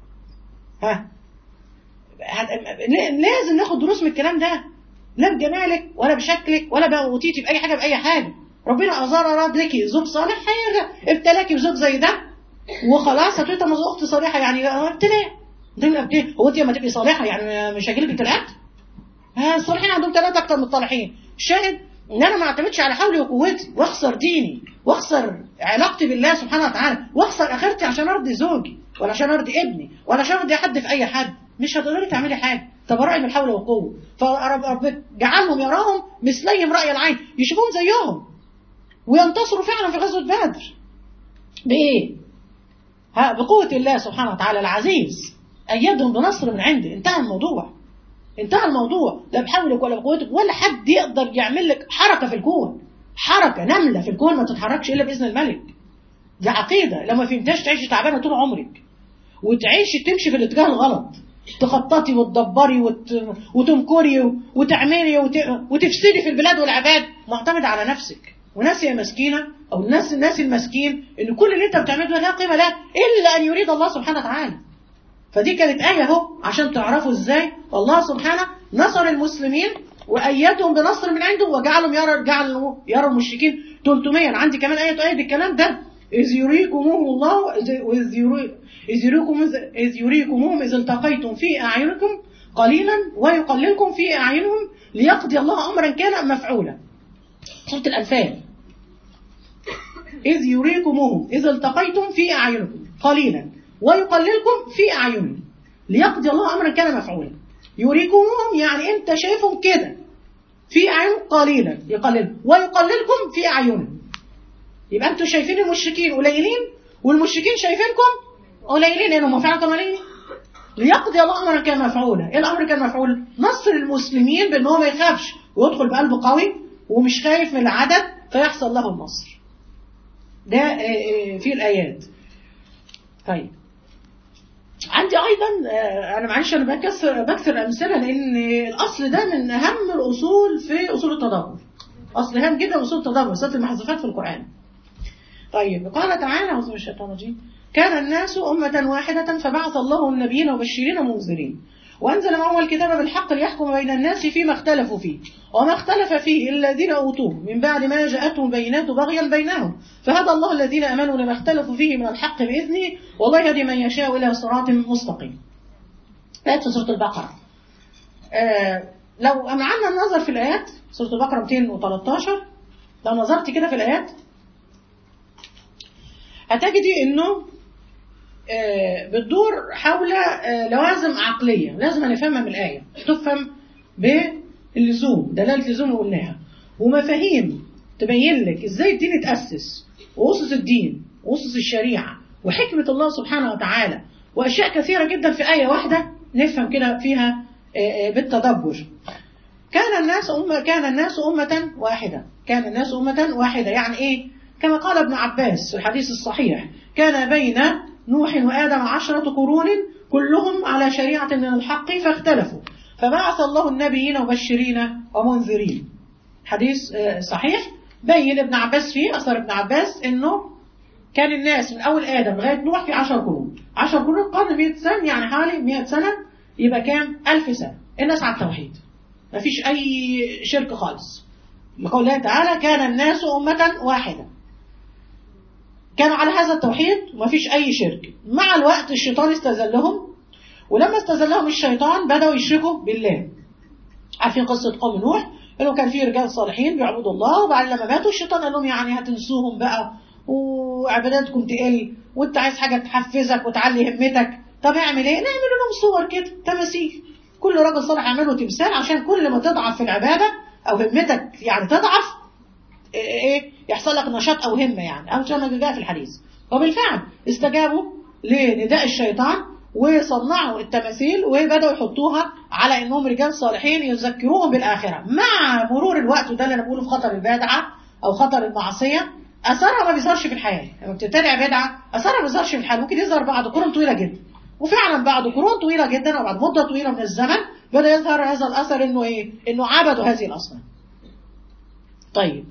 ها هت- لازم ناخد دروس من الكلام ده لا بجمالك ولا بشكلك ولا بأوتيتي بأي حاجة بأي حاجة ربنا أزار أراد لك زوج صالح هيرجع ابتلاكي بزوج زي ده وخلاص هتقولي طب ما زوج أختي صالحة يعني ابتلاء ده يبقى ابتلاء هو أنت لما تبقي صالحة يعني مش هيجيلك ابتلاءات؟ ها الصالحين عندهم ثلاثة أكتر من الطالحين الشاهد إن أنا ما اعتمدش على حولي وقوتي وأخسر ديني وأخسر علاقتي بالله سبحانه وتعالى وأخسر آخرتي عشان أرضي زوجي ولا عشان أرضي ابني ولا عشان أرضي حد في أي حد مش هتقدري تعملي حاجة تبرعي من الحول والقوة فرب جعلهم يراهم مثليهم رأي العين يشوفون زيهم وينتصروا فعلا في غزوة بدر بإيه؟ ها بقوة الله سبحانه وتعالى العزيز أيدهم بنصر من عنده انتهى الموضوع انتهى الموضوع لا بحولك ولا بقوتك ولا حد يقدر يعمل لك حركة في الكون حركة نملة في الكون ما تتحركش إلا بإذن الملك دي عقيدة لو ما فهمتهاش تعيشي تعبانة طول عمرك وتعيشي تمشي في الاتجاه الغلط تخططي وتدبري وت... وتمكري وتعملي وت... وتفسدي في البلاد والعباد معتمدة على نفسك وناس يا مسكينة أو الناس الناس المسكين إن كل اللي أنت بتعمله ده لا قيمة له إلا أن يريد الله سبحانه وتعالى فدي كانت آية أهو عشان تعرفوا إزاي الله سبحانه نصر المسلمين وأيدهم بنصر من عنده وجعلهم يرى جعلوا يرى المشركين 300 أنا عندي كمان آية تؤيد الكلام ده إذ يريكمهم الله إذ يري إذ يريكم إذ يريكمهم إذ التقيتم في أعينكم قليلا ويقللكم في أعينهم ليقضي الله أمرا كان مفعولا سورة الأنفال إذ يريكمهم إذ التقيتم في أعينكم قليلا ويقللكم في أعينهم ليقضي الله أمرا كان مفعولا يريكمهم يعني أنت شايفهم كده في أعينهم قليلا يقلل ويقللكم في أعينهم يبقى أنتوا شايفين المشركين قليلين والمشركين شايفينكم قليلين لأنهم فعلا كانوا قليلين ليقضي الله أمرا كان مفعولا إيه الأمر كان مفعول نصر المسلمين بأن هو ما يخافش ويدخل بقلب قوي ومش خايف من العدد فيحصل له النصر ده آه، آه، في الآيات طيب عندي ايضا آه، انا معلش انا بكسر بكسر امثله لان الاصل ده من اهم الاصول في اصول التدبر اصل هام جدا اصول التدبر صفه المحذوفات في القران طيب قال تعالى اعوذ بالله من الشيطان الرجيم كان الناس أمة واحدة فبعث الله النبيين مبشرين ومنذرين وأنزل معهم الكتاب بالحق ليحكم بين الناس فيما اختلفوا فيه وما اختلف فيه إلا الذين أوتوه من بعد ما جاءتهم البينات بغيا بينهم فهدى الله الذين آمنوا لما اختلفوا فيه من الحق بإذنه والله يهدي من يشاء إلى صراط مستقيم آيات في سورة البقرة آه لو أمعنا النظر في الآيات سورة البقرة 213 لو نظرت كده في الآيات هتجدي انه آه، بتدور حول آه، لوازم عقلية لازم نفهمها من الآية تفهم باللزوم دلالة اللزوم اللي قلناها ومفاهيم تبين لك ازاي الدين اتأسس وأسس الدين وأسس الشريعة وحكمة الله سبحانه وتعالى وأشياء كثيرة جدا في آية واحدة نفهم كده فيها آه، آه، بالتدبر كان الناس أمة كان الناس أمة واحدة كان الناس أمة واحدة يعني إيه كما قال ابن عباس في الحديث الصحيح كان بين نوح وآدم عشرة قرون كلهم على شريعة من الحق فاختلفوا فبعث الله النبيين مبشرين ومنذرين حديث آه، صحيح بين ابن عباس فيه أثر ابن عباس إنه كان الناس من أول آدم لغاية نوح في عشر قرون عشر قرون قرن 100 سنة يعني حوالي 100 سنة يبقى كام ألف سنة الناس على التوحيد مفيش أي شرك خالص لقول الله تعالى كان الناس أمة واحدة كانوا على هذا التوحيد ومفيش أي شرك مع الوقت الشيطان استزلهم ولما استزلهم الشيطان بدأوا يشركوا بالله عارفين قصة قوم نوح انه كان في رجال صالحين بيعبدوا الله وبعدين لما ماتوا الشيطان قال لهم يعني هتنسوهم بقى وعباداتكم تقل وانت عايز حاجة تحفزك وتعلي همتك طب اعمل ايه؟ نعمل لهم صور كده تماثيل كل راجل صالح اعمله تمثال عشان كل ما تضعف في العبادة او همتك يعني تضعف ايه يحصل لك نشاط او همه يعني او زي ما جاء في الحديث وبالفعل استجابوا لنداء الشيطان وصنعوا التماثيل وبداوا يحطوها على انهم رجال صالحين يذكروهم بالاخره مع مرور الوقت وده اللي انا بقوله في خطر البدعه او خطر المعصيه اثرها ما بيظهرش في الحياه لما بتتبع بدعه اثرها ما بيظهرش في الحياه ممكن يظهر بعد قرون طويله جدا وفعلا بعد قرون طويله جدا او بعد مده طويله من الزمن بدا يظهر هذا الاثر انه ايه انه عبدوا هذه الاصنام طيب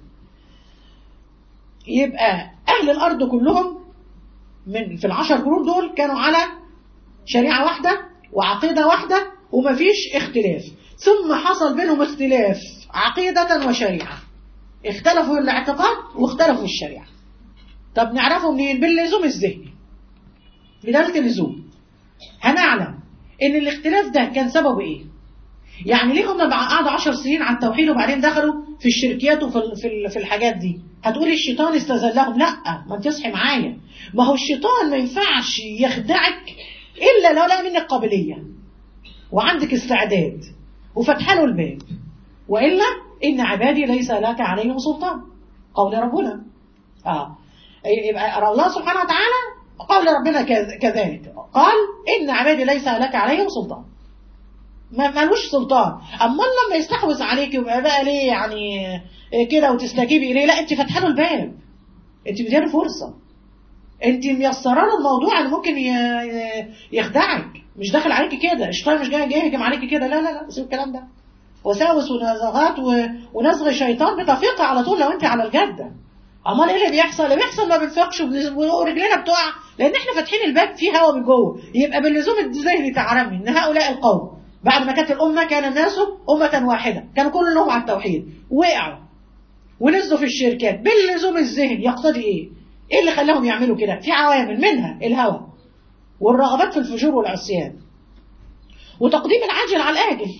يبقى أهل الأرض كلهم من في العشر قرون دول كانوا على شريعة واحدة وعقيدة واحدة ومفيش اختلاف ثم حصل بينهم اختلاف عقيدة وشريعة اختلفوا الاعتقاد واختلفوا الشريعة طب نعرفه منين باللزوم الذهني بدالة اللزوم هنعلم ان الاختلاف ده كان سببه ايه يعني ليه هم قعدوا 10 سنين على التوحيد وبعدين دخلوا في الشركيات وفي في في الحاجات دي هتقولي الشيطان استزلهم لا ما انت تصحي معايا ما هو الشيطان ما ينفعش يخدعك الا لو لقى منك قابليه وعندك استعداد وفتح له الباب والا ان عبادي ليس لك عليهم سلطان قول ربنا اه يبقى الله سبحانه وتعالى قول ربنا كذلك قال ان عبادي ليس لك عليهم سلطان ما ملوش سلطان اما لما يستحوذ عليك يبقى بقى ليه يعني كده وتستجيبي اليه لا انت فاتحه له الباب انت مديله فرصه انت ميسره له الموضوع اللي ممكن يخدعك مش داخل عليكي كده الشيطان مش جاي يهجم عليكي كده لا لا لا سيب الكلام ده وساوس ونزغات ونزغ شيطان بتفيق على طول لو انت على الجده امال ايه اللي بيحصل اللي بيحصل ما بنفقش ورجلنا بتقع لان احنا فاتحين الباب فيه هواء من جوه يبقى باللزوم الذهني تعلمي ان هؤلاء القوم بعد ما كانت الأمة كان الناس أمة واحدة كانوا كلهم على التوحيد وقعوا ونزلوا في الشركات باللزوم الذهني يقتضي إيه؟ إيه اللي خلاهم يعملوا كده؟ في عوامل منها الهوى والرغبات في الفجور والعصيان وتقديم العاجل على الآجل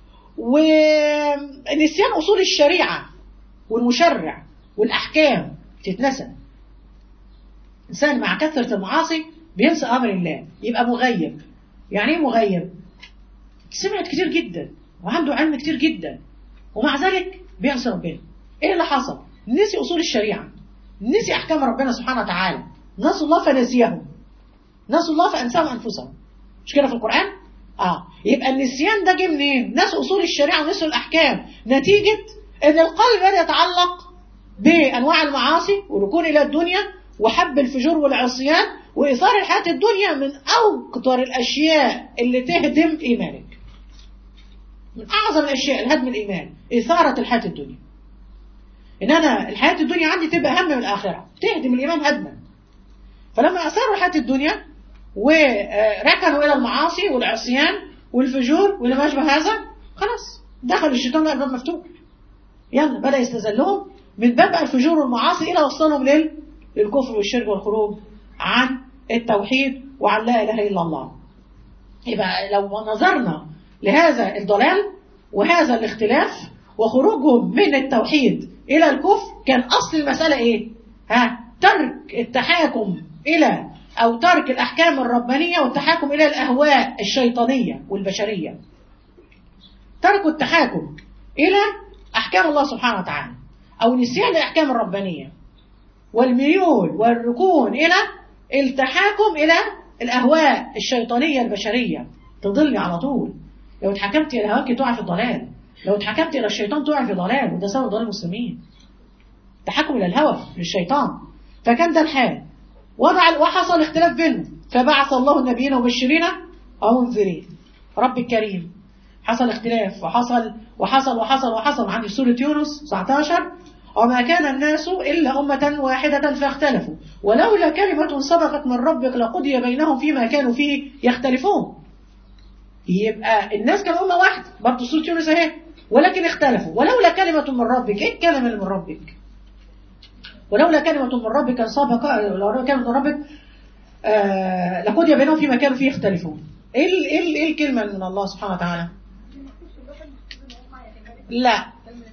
ونسيان أصول الشريعة والمشرع والأحكام تتنسى إنسان مع كثرة المعاصي بينسى أمر الله يبقى مغيب يعني إيه مغيب؟ سمعت كتير جدا وعنده علم كتير جدا ومع ذلك بيعصي ربنا ايه اللي حصل نسي اصول الشريعه نسي احكام ربنا سبحانه وتعالى نسوا الله فنسيهم نسوا الله فانساهم انفسهم مش كده في القران اه يبقى النسيان ده جه منين نسوا اصول الشريعه ونسوا الاحكام نتيجه ان القلب بدا يتعلق بانواع المعاصي والركون الى الدنيا وحب الفجور والعصيان واثار الحياه الدنيا من اكثر الاشياء اللي تهدم ايمانك من اعظم الاشياء الهدم الايمان اثاره الحياه الدنيا ان انا الحياه الدنيا عندي تبقى اهم من الاخره تهدم الايمان هدما فلما اثاروا الحياه الدنيا وركنوا الى المعاصي والعصيان والفجور واللي ما اشبه هذا خلاص دخل الشيطان الباب مفتوح يلا بدا يستذلهم من باب الفجور والمعاصي الى وصلهم لل للكفر والشرك والخروج عن التوحيد وعن لا اله الا الله يبقى لو نظرنا لهذا الضلال وهذا الاختلاف وخروجهم من التوحيد الى الكفر كان اصل المساله ايه ها ترك التحاكم الى او ترك الاحكام الربانيه والتحاكم الى الاهواء الشيطانيه والبشريه تركوا التحاكم الى احكام الله سبحانه وتعالى او نسيان الاحكام الربانيه والميول والركون الى التحاكم الى الاهواء الشيطانيه البشريه تضلني على طول لو اتحكمت الى هواك تقع في الضلال لو اتحكمت الى الشيطان تقع في ضلال وده سبب ضلال المسلمين تحكم الى الهوى للشيطان فكان ده الحال وضع وحصل اختلاف بينهم فبعث الله النبيين مبشرين او منذرين رب الكريم حصل اختلاف وحصل وحصل وحصل وحصل عند سورة يونس 19 وما كان الناس إلا أمة واحدة فاختلفوا ولولا كلمة سبقت من ربك لقضي بينهم فيما كانوا فيه يختلفون يبقى الناس كانوا أمة واحدة برضه سورة يونس اهي ولكن اختلفوا ولولا كلمة من ربك ايه الكلمة اللي من ربك ولولا كلمة من ربك سبق لولا كلمة من ربك آه لقضي بينهم فيما كانوا فيه يختلفون ايه ال- ايه ال- ايه الكلمة من الله سبحانه وتعالى لا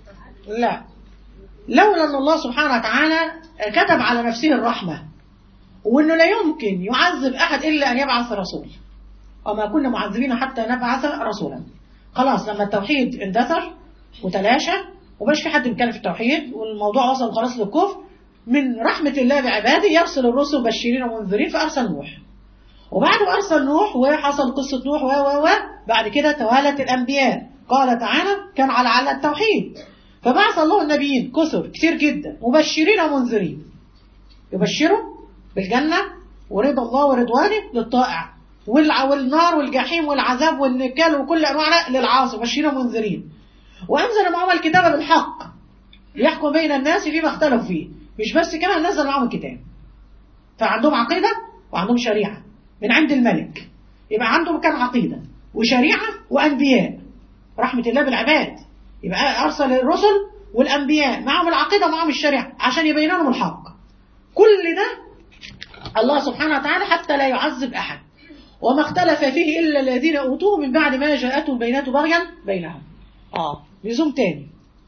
لا لولا ان الله سبحانه وتعالى كتب على نفسه الرحمة وانه لا يمكن يعذب احد الا ان يبعث رسول وما كنا معذبين حتى نبعث رسولا خلاص لما التوحيد اندثر وتلاشى ومش في حد بيتكلم في التوحيد والموضوع وصل خلاص للكفر من رحمة الله بعباده يرسل الرسل مبشرين ومنذرين فأرسل نوح وبعد ما أرسل نوح وحصل قصة نوح و و و بعد كده توالت الأنبياء قال تعالى كان على على التوحيد فبعث الله النبيين كثر كتير جدا مبشرين ومنذرين يبشروا بالجنة ورضا الله ورضوانه للطائع والع- والنار والجحيم والعذاب والنكال وكل أنواع للعاصي مبشرين ومنذرين وأنزل معهم الكتاب بالحق ليحكم بين الناس فيما اختلفوا فيه مش بس كمان نزل معهم الكتاب فعندهم عقيدة وعندهم شريعة من عند الملك يبقى عندهم كان عقيدة وشريعة وأنبياء رحمة الله بالعباد يبقى أرسل الرسل والأنبياء معهم العقيدة ومعهم الشريعة عشان يبين لهم الحق كل ده الله سبحانه وتعالى حتى لا يعذب أحد وما اختلف فيه إلا الذين أوتوه من بعد ما جاءتهم البينات بغيا بينهم آه لزوم تاني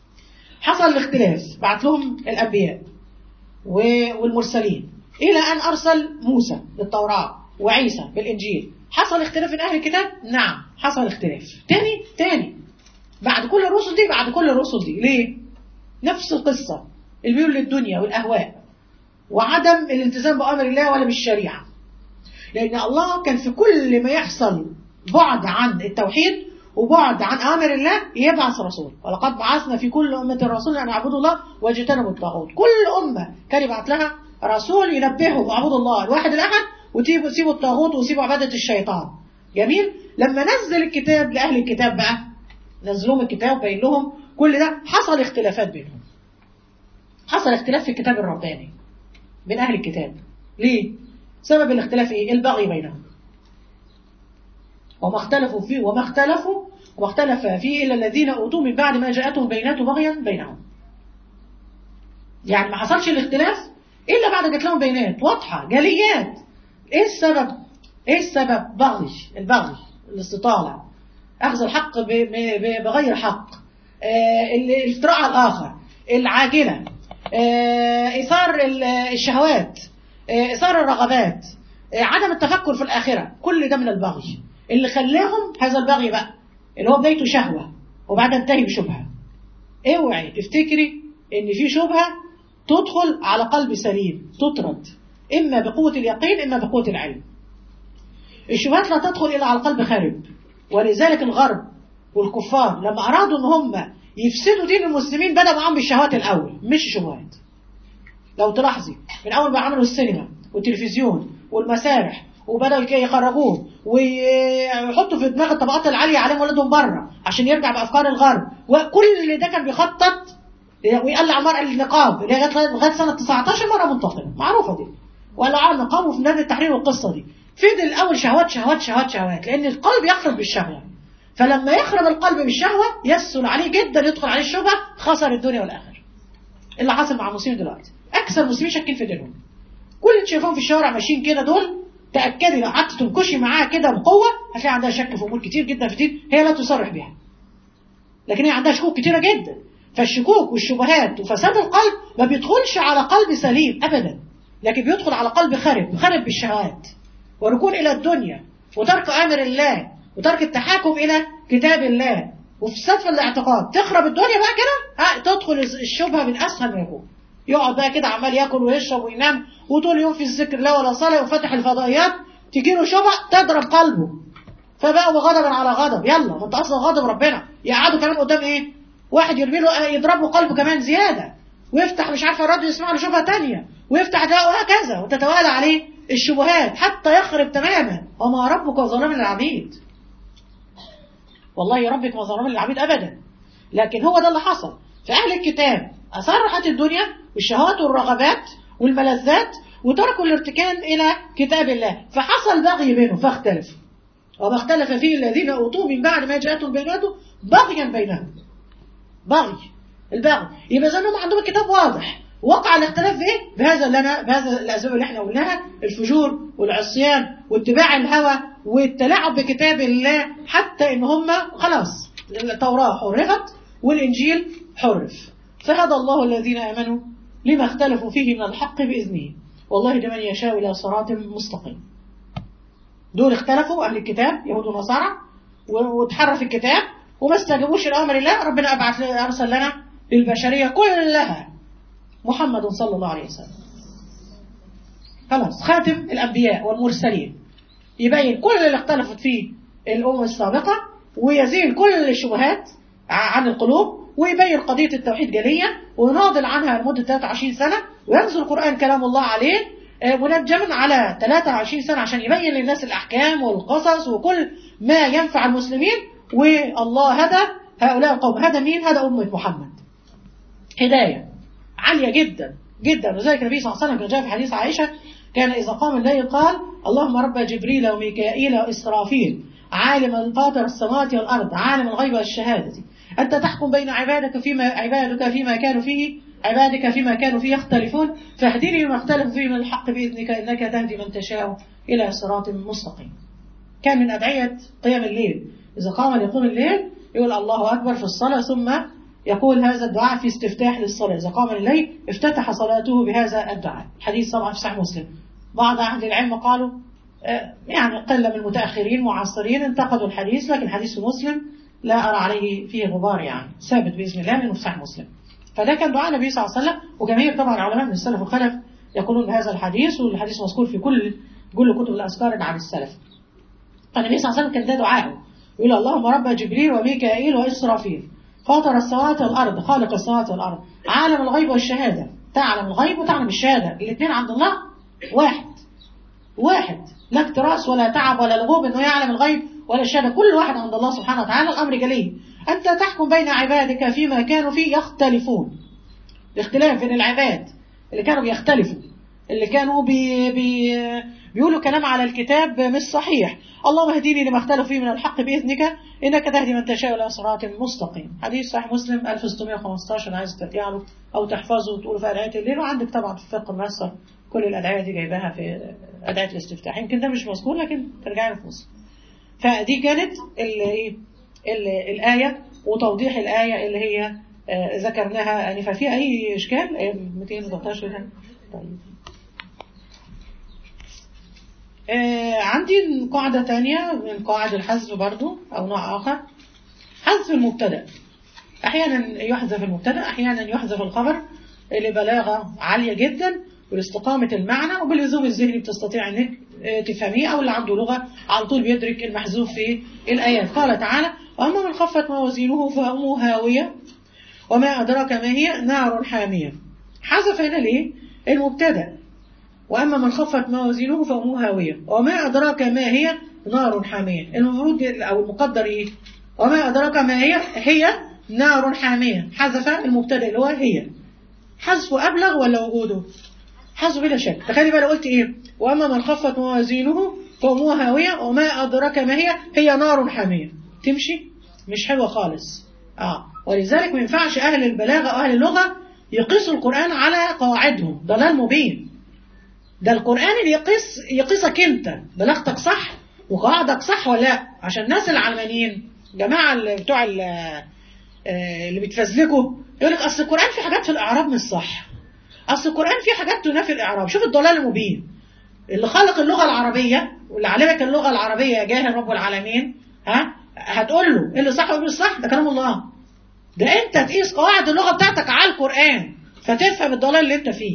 حصل الاختلاف بعت لهم الأنبياء و- والمرسلين إلى أن أرسل موسى بالتوراة وعيسى بالإنجيل حصل اختلاف من أهل الكتاب نعم حصل اختلاف تاني تاني بعد كل الرسل دي بعد كل الرسل دي ليه نفس القصة الميول للدنيا والأهواء وعدم الالتزام بأمر الله ولا بالشريعة لأن الله كان في كل ما يحصل بعد عن التوحيد وبعد عن أمر الله يبعث رسول ولقد بعثنا في كل أمة رسولا أن يعبدوا الله واجتنبوا الطاغوت كل أمة كان يبعث لها رسول ينبههم اعبدوا الله الواحد الأحد وتسيبوا سيبوا الطاغوت وسيبوا عبادة الشيطان جميل لما نزل الكتاب لأهل الكتاب بقى نزلهم الكتاب وبين لهم كل ده حصل اختلافات بينهم حصل اختلاف في الكتاب الرباني بين أهل الكتاب ليه؟ سبب الاختلاف ايه؟ البغي بينهم وما اختلفوا فيه وما اختلفوا وما اختلف فيه إلا الذين أوتوا من بعد ما جاءتهم بينات بغيا بينهم يعني ما حصلش الاختلاف إلا بعد جات لهم بينات واضحة جليات إيه السبب؟ إيه السبب؟ بغي البغي الاستطالة أخذ الحق ب- ب- بغير حق آه، الافتراء على الآخر العاجلة آه، إثار ال- الشهوات آه، إثار الرغبات آه، عدم التفكر في الآخرة كل ده من البغي اللي خلاهم هذا البغي بقى اللي هو بدايته شهوة وبعدها انتهي بشبهة اوعي تفتكري ان في شبهة تدخل على قلب سليم تطرد اما بقوة اليقين اما بقوة العلم الشبهات لا تدخل الا على قلب خارب ولذلك الغرب والكفار لما ارادوا ان هم يفسدوا دين المسلمين بدأوا معاهم بالشهوات الأول مش الشبهات لو تلاحظي من أول ما عملوا السينما والتلفزيون والمسارح وبدأوا يخرجوه ويحطوا في دماغ الطبقات العالية عليهم ولادهم بره عشان يرجع بأفكار الغرب وكل ده كان بيخطط ويقلع مرأة النقاب اللي هي لغاية سنة 19 مرة منتقمة معروفة دي وقلعوا النقاب وفي نادي التحرير والقصة دي فضل الأول شهوات شهوات شهوات شهوات لأن القلب يخرب بالشهوة فلما يخرب القلب بالشهوة يسهل عليه جدا يدخل عليه الشبهة خسر الدنيا والآخرة اللي حاصل مع المسلمين دلوقتي أكثر المسلمين شاكين في دينهم كل اللي شايفاهم في الشوارع ماشيين كده دول تأكدي لو قعدت تنكشي معاها كده بقوة هتلاقي عندها شك في أمور كتير جدا في الدين هي لا تصرح بها لكن هي عندها شكوك كتيرة جدا فالشكوك والشبهات وفساد القلب ما بيدخلش على قلب سليم أبدا لكن بيدخل على قلب خرب خرب بالشهوات وركون إلى الدنيا وترك أمر الله وترك التحاكم إلى كتاب الله وفي سقف الاعتقاد تخرب الدنيا بقى كده ها تدخل الشبهة من أسهل ما يكون يقعد بقى كده عمال ياكل ويشرب وينام وطول اليوم في الذكر لا ولا صلاة وفتح الفضائيات تجي له شبهة تضرب قلبه فبقى غضبا على غضب يلا ما انت اصلا غضب ربنا يقعدوا كمان قدام ايه واحد يرمي له يضرب له قلبه كمان زيادة ويفتح مش عارفه الراديو يسمع له شبهة تانية ويفتح ده وهكذا وتتوالى عليه الشبهات حتى يخرب تماما وما ربك ظلام للعبيد والله ربك ما ظلام للعبيد ابدا لكن هو ده اللي حصل فأهل الكتاب أثاروا حياة الدنيا والشهوات والرغبات والملذات وتركوا الارتكان إلى كتاب الله فحصل بغي بينهم فاختلفوا وما اختلف فيه الذين أوتوا من بعد ما جاءتهم البينات بغيا بينهم بغي البغي يبقى زي انهم عندهم الكتاب واضح وقع الاختلاف بايه؟ بهذا اللي انا بهذا الاسباب اللي احنا قلناها الفجور والعصيان واتباع الهوى والتلاعب بكتاب الله حتى ان هم خلاص التوراه حرفت والانجيل حرف فهدى الله الذين امنوا لما اختلفوا فيه من الحق باذنه والله لمن يشاء الى صراط مستقيم دول اختلفوا اهل الكتاب يهود ونصارى وتحرف الكتاب وما استجابوش لامر الله ربنا ابعث ارسل لنا للبشريه كلها محمد صلى الله عليه وسلم خلاص خاتم الأنبياء والمرسلين يبين كل اللي اختلفت فيه الأمم السابقة ويزيل كل الشبهات عن القلوب ويبين قضية التوحيد جلية ويناضل عنها لمدة 23 سنة وينزل القرآن كلام الله عليه منجما على 23 سنة عشان يبين للناس الأحكام والقصص وكل ما ينفع المسلمين والله هدى هؤلاء القوم هدى مين؟ هدى أمة محمد هداية عالية جدا جدا وذلك النبي صلى الله عليه وسلم كان جاء في حديث عائشة كان إذا قام الليل قال اللهم رب جبريل وميكائيل وإسرافيل عالم الفاطر السماوات والأرض عالم الغيب والشهادة أنت تحكم بين عبادك فيما عبادك فيما كانوا فيه عبادك فيما كانوا فيه يختلفون فاهدني لما اختلفوا فيه من الحق بإذنك إنك تهدي من تشاء إلى صراط مستقيم كان من أدعية قيام الليل إذا قام ليقوم الليل يقول الله أكبر في الصلاة ثم يقول هذا الدعاء في استفتاح للصلاة إذا قام الليل افتتح صلاته بهذا الدعاء حديث طبعا في صحيح مسلم بعض أهل العلم قالوا يعني قلة من المتأخرين معاصرين انتقدوا الحديث لكن حديث مسلم لا أرى عليه فيه غبار يعني ثابت بإذن الله من صحيح مسلم فده كان دعاء النبي صلى الله عليه وسلم وجميع طبعا العلماء من السلف والخلف يقولون بهذا الحديث والحديث مذكور في كل كل كتب الأذكار عن السلف فالنبي صلى الله عليه وسلم كان ده دعاءه يقول اللهم رب جبريل وميكائيل وإسرافيل فاطر السماوات والأرض خالق السماوات والأرض عالم الغيب والشهادة تعلم الغيب وتعلم الشهادة الاثنين عند الله واحد واحد لا اكتراث ولا تعب ولا لغوب انه يعلم الغيب ولا الشهادة كل واحد عند الله سبحانه وتعالى الأمر جليل أنت تحكم بين عبادك فيما كانوا فيه يختلفون الاختلاف بين العباد اللي كانوا بيختلفوا اللي كانوا بي بي بيقولوا كلام على الكتاب مش صحيح اللهم اهديني لما اختلفوا فيه من الحق بإذنك إنك تهدي من تشاء إلى صراط مستقيم حديث صحيح مسلم 1615 عايز ترجع له أو تحفظه وتقوله في أدعية الليل وعندك طبعا في الفقه الميسر كل الأدعية دي جايباها في أدعية الاستفتاح يمكن ده مش مذكور لكن ترجع له في مسلم فدي كانت ال ال الآية وتوضيح الآية اللي هي ذكرناها يعني ففي أي إشكال 213 طيب آه عندي قاعدة تانية من قواعد الحذف برضو أو نوع آخر حذف المبتدأ أحيانا يحذف المبتدأ أحيانا يحذف الخبر لبلاغة عالية جدا ولاستقامة المعنى وباللزوم الذهني بتستطيع أنك تفهميه أو اللي عنده لغة على طول بيدرك المحذوف في الآيات قال تعالى وأما من خفت موازينه فأمه هاوية وما أدراك ما هي نار حامية حذف هنا ليه المبتدأ وأما من خفت موازينه فأمه هاوية وما أدراك ما هي نار حامية المفروض أو المقدر إيه وما أدراك ما هي هي نار حامية حذف المبتدأ اللي هو هي حذفه أبلغ ولا وجوده حذفه بلا شك تخيلي بقى لو قلت إيه وأما من خفت موازينه فأمه هاوية وما أدراك ما هي هي نار حامية تمشي مش حلوة خالص آه ولذلك ما ينفعش أهل البلاغة أو أهل اللغة يقيسوا القرآن على قواعدهم ضلال مبين ده القرآن اللي يقيس يقيسك أنت بلاغتك صح وقواعدك صح ولا لا عشان الناس العلمانيين جماعة اللي بتوع اللي بيتفزلكوا يقول لك أصل القرآن في حاجات في الإعراب مش صح أصل القرآن في حاجات تنافي الإعراب شوف الضلال المبين اللي خلق اللغة العربية واللي علمك اللغة العربية يا جاهل رب العالمين ها هتقول له ايه اللي صح وايه مش صح ده كلام الله ده انت تقيس قواعد اللغة بتاعتك على القرآن فتفهم الضلال اللي انت فيه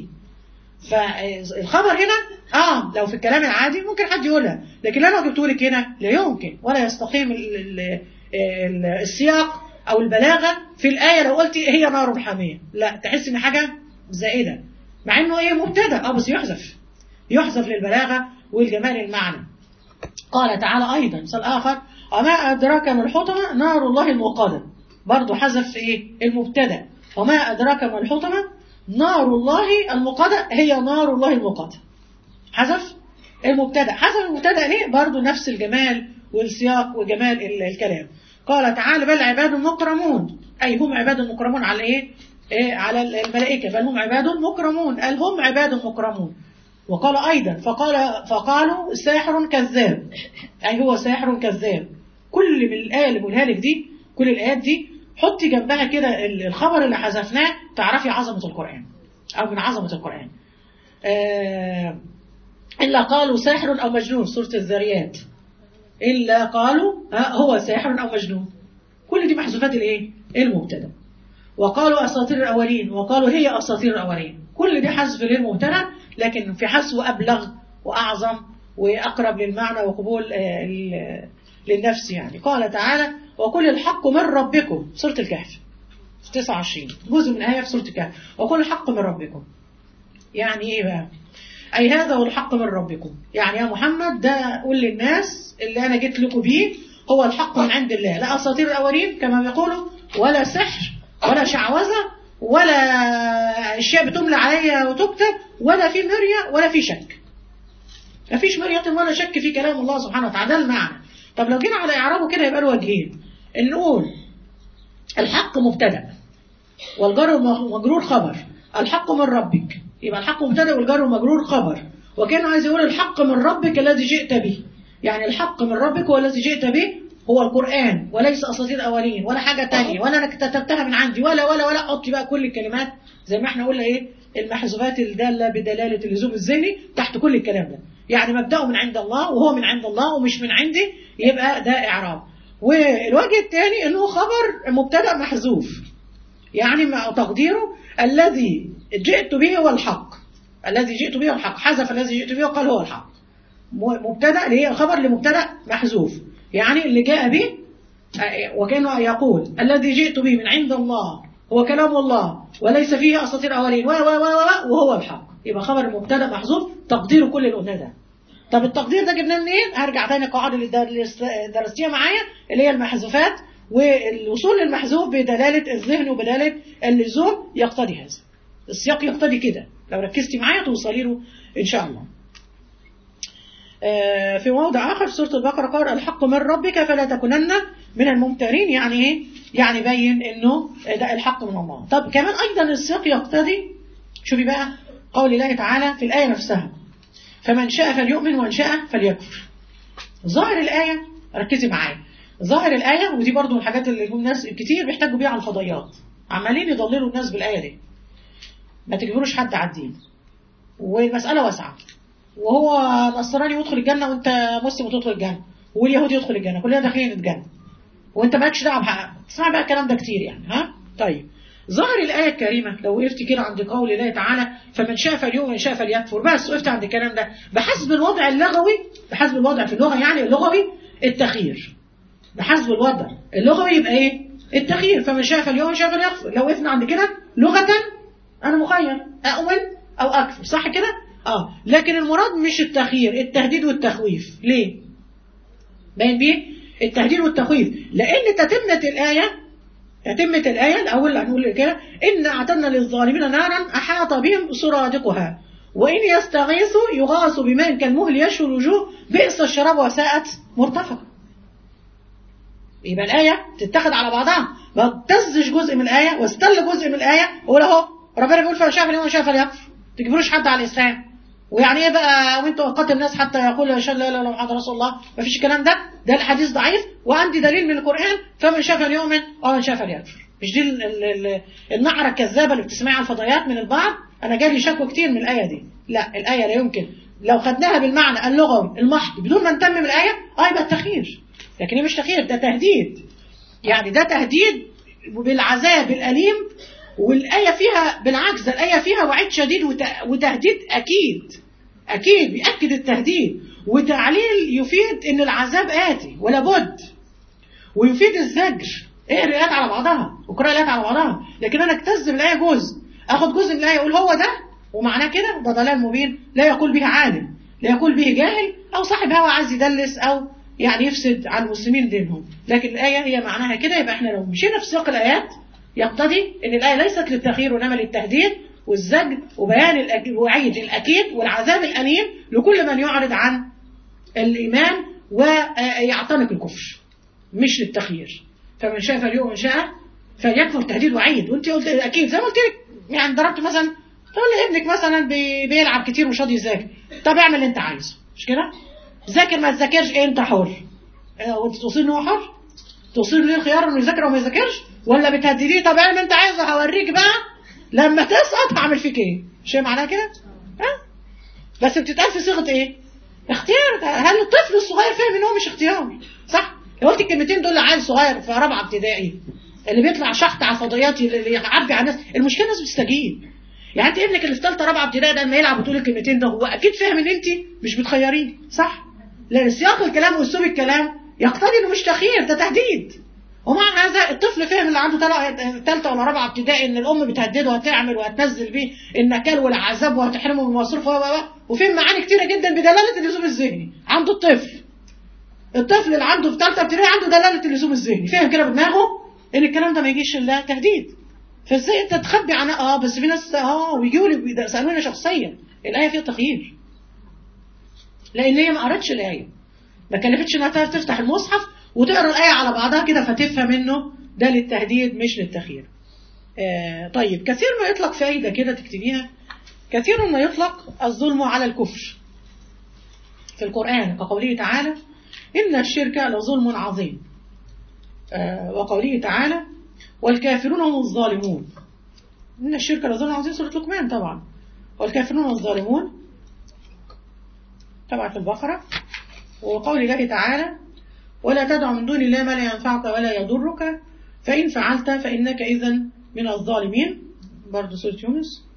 فالخبر هنا اه لو في الكلام العادي ممكن حد يقولها لكن لو جبته لك هنا لا يمكن ولا يستقيم ال ال ال السياق او البلاغه في الايه لو قلت هي نار حاميه لا تحس ان حاجه زائده مع انه ايه مبتدا اه بس يحذف يحذف للبلاغه والجمال المعنى قال تعالى ايضا مثال اخر وما ادراك ما الحطمه نار الله الموقده برضه حذف ايه المبتدا وما ادراك ما الحطمه نار الله المقدة هي نار الله المقدة حذف المبتدا حذف المبتدا ليه برضو نفس الجمال والسياق وجمال الكلام قال تعالى بل عباد مكرمون أي هم عباد مكرمون على إيه؟, إيه على الملائكة بل هم عباد مكرمون قال هم عباد مكرمون وقال أيضا فقال فقالوا ساحر كذاب أي هو ساحر كذاب كل من الآية اللي بقولها لك دي كل الآيات دي حطي جنبها كده الخبر اللي حذفناه تعرفي عظمة القرآن أو من عظمة القرآن آه إلا قالوا ساحر أو مجنون سورة الذريات إلا قالوا هو ساحر أو مجنون كل دي محذوفات الإيه؟ المبتدا وقالوا أساطير الأولين وقالوا هي أساطير الأولين كل دي حذف للمبتدا لكن في حذفه أبلغ وأعظم وأقرب للمعنى وقبول آه للنفس يعني قال تعالى وكل الحق من ربكم سورة الكهف 29 جزء من آية في سورة الكهف وكل الحق من ربكم يعني إيه بقى أي هذا هو الحق من ربكم يعني يا محمد ده قول للناس اللي أنا جيت لكم بيه هو الحق من عند الله لا أساطير الأولين كما بيقولوا ولا سحر ولا شعوذة ولا أشياء بتملى عليا وتكتب ولا في مرية ولا في شك ما فيش مرية ولا شك في كلام الله سبحانه وتعالى ده المعنى طب لو جينا على إعرابه كده يبقى له وجهين إن نقول الحق مبتدأ والجر والمجرور خبر الحق من ربك يبقى الحق مبتدأ والجر والمجرور خبر وكان عايز يقول الحق من ربك الذي جئت به يعني الحق من ربك هو الذي جئت به هو القرآن وليس أساطير أولين ولا حاجة تانية ولا أنا كتبتها من عندي ولا ولا ولا حطي بقى كل الكلمات زي ما احنا قلنا إيه المحذوفات الدالة بدلالة اللزوم الذهني تحت كل الكلام ده يعني مبدأه من عند الله وهو من عند الله ومش من عندي يبقى ده إعراب والوجه الثاني أنه خبر مبتدأ محذوف يعني مع تقديره الذي جئت به هو الحق الذي جئت به هو الحق حذف الذي جئت به وقال هو الحق مبتدأ اللي هي خبر لمبتدأ محذوف يعني اللي جاء به وكانه يقول الذي جئت به من عند الله هو كلام الله وليس فيه أساطير أولين و و و وهو الحق يبقى خبر المبتدا محذوف تقدير كل اللي قلناه ده طب التقدير ده جبناه منين هرجع تاني القواعد اللي درستيها معايا اللي هي المحذوفات والوصول للمحذوف بدلاله الذهن وبدلاله اللزوم يقتضي هذا السياق يقتضي كده لو ركزتي معايا توصلي له ان شاء الله في موضع آخر في سورة البقرة قال الحق من ربك فلا تكونن من الممترين يعني ايه؟ يعني بين انه ده الحق من الله طب كمان ايضا السياق يقتضي شوفي بقى قول الله تعالى في الآية نفسها فمن شاء فليؤمن ومن شاء فليكفر ظاهر الآية ركزي معايا ظاهر الآية ودي برضو من الحاجات اللي الناس كتير بيحتاجوا بيها على الفضائيات عمالين يضللوا الناس بالآية دي ما تجبروش حد على الدين والمسألة واسعة وهو نصراني يدخل الجنة وانت مسلم وتدخل الجنة واليهودي يدخل الجنة كلنا داخلين الجنة وانت مالكش دعوه بحق تسمع بقى الكلام ده كتير يعني ها طيب ظهر الآية الكريمة لو وقفت كده عند قول الله تعالى فمن شاء فليؤمن من شاء فليكفر بس وقفت عند الكلام ده بحسب الوضع اللغوي بحسب الوضع في اللغة يعني اللغوي التخيير بحسب الوضع اللغوي يبقى ايه التخيير فمن شاء فاليوم شاء فليكفر لو وقفنا عند كده لغة أنا مخير أؤمن أو أكفر صح كده؟ آه لكن المراد مش التخيير التهديد والتخويف ليه؟ باين بيه؟ التهديد والتخويف لأن تتمة الآية تتمة الآية الأول هنقول كده إن أعتدنا للظالمين نارا أحاط بهم سرادقها وإن يستغيثوا يغاثوا بماء كالمهل يشوي الوجوه بئس الشراب وساءت مرتفقة يبقى الآية تتخذ على بعضها ما تزج جزء من الآية واستل جزء من الآية وقول أهو ربنا بيقول فمن شاف اليوم شاف فليكفر تجبروش حد على الإسلام ويعني ايه بقى وانتوا قتل الناس حتى يقول لا لا لا محمد رسول الله ما فيش الكلام ده ده الحديث ضعيف وعندي دليل من القرآن فمن شاف اليوم ومن شاف فليكفر مش دي ال ال ال النعرة الكذابة اللي بتسمعها على الفضائيات من البعض أنا جالي شكوى كتير من الآية دي لا الآية لا يمكن لو خدناها بالمعنى اللغوي المحض بدون ما نتمم الآية اه يبقى التخيير لكن هي مش تخيير ده تهديد يعني ده تهديد بالعذاب الأليم والآية فيها بالعكس الآية فيها وعيد شديد وتهديد أكيد أكيد بيأكد التهديد وتعليل يفيد إن العذاب آتي ولا بد ويفيد الزجر اقرا الآيات على بعضها واقرا الآيات على بعضها لكن أنا اكتز بالآية جزء آخد جزء من الآية أقول هو ده ومعناه كده ده ضلال مبين لا يقول به عالم لا يقول به جاهل أو صاحب هوى عايز يدلس أو يعني يفسد على المسلمين دينهم لكن الآية هي معناها كده يبقى احنا لو مشينا في سياق الآيات يقتضي ان الآية ليست للتغيير وإنما للتهديد والزج وبيان الوعيد الأكيد والعذاب الأليم لكل من يعرض عن الإيمان ويعتنق الكفر مش للتخيير فمن شاء فليؤمن شاء فليكفر تهديد وعيد وانت قلت اكيد زي ما قلت لك يعني ضربت مثلا تقول لي ابنك مثلا بي بيلعب كتير ومش راضي يذاكر طب اعمل اللي انت عايزه مش كده ذاكر ما تذاكرش انت حر وانت توصل ان هو حر توصل ليه الخيار انه يذاكر وما يذاكرش ولا بتهدديه طب اعمل انت عايزه هوريك بقى لما تسقط هعمل فيك ايه مش معناها كده ها بس بتتقال في صيغه ايه اختيار هل الطفل الصغير فاهم ان هو مش اختيار صح لو قلت الكلمتين دول لعيل صغير في رابعه ابتدائي اللي بيطلع شحط على الفضائيات اللي يعبي على الناس المشكله الناس بتستجيب يعني انت ابنك اللي في ثالثه رابعه ابتدائي ده لما يلعب وتقول الكلمتين ده هو اكيد فاهم ان انت مش بتخيريه صح لان سياق الكلام واسلوب الكلام يقتضي انه مش تخيير ده تهديد ومع هذا الطفل فهم اللي عنده ثالثه ولا رابعه ابتدائي ان الام بتهدده وهتعمل وهتنزل بيه النكال والعذاب وهتحرمه من المصروف وفهم معاني كتيره جدا بدلاله اللزوم الذهني عنده الطفل الطفل اللي عنده في ثالثه ابتدائي عنده دلاله اللزوم الذهني فاهم كده بدماغه ان الكلام ده ما يجيش الا تهديد فازاي انت تخبي عن اه بس في ناس اه ويجوا لي يسالوني شخصيا الايه فيها تغيير لان هي ما قرتش الايه ما كلفتش انها تفتح المصحف وتقرا الايه على بعضها كده فتفهم انه ده للتهديد مش للتخيير آه طيب كثير ما يطلق فايده كده تكتبيها كثير ما يطلق الظلم على الكفر في القران كقوله تعالى ان الشرك لظلم عظيم آه وقوله تعالى والكافرون هم الظالمون إن الشرك لظلم عظيم سورة لقمان طبعا والكافرون هم الظالمون طبعا في البقرة وقول الله تعالى ولا تدع من دون الله ما لا ينفعك ولا يضرك فإن فعلت فإنك إذا من الظالمين برضو سورة يونس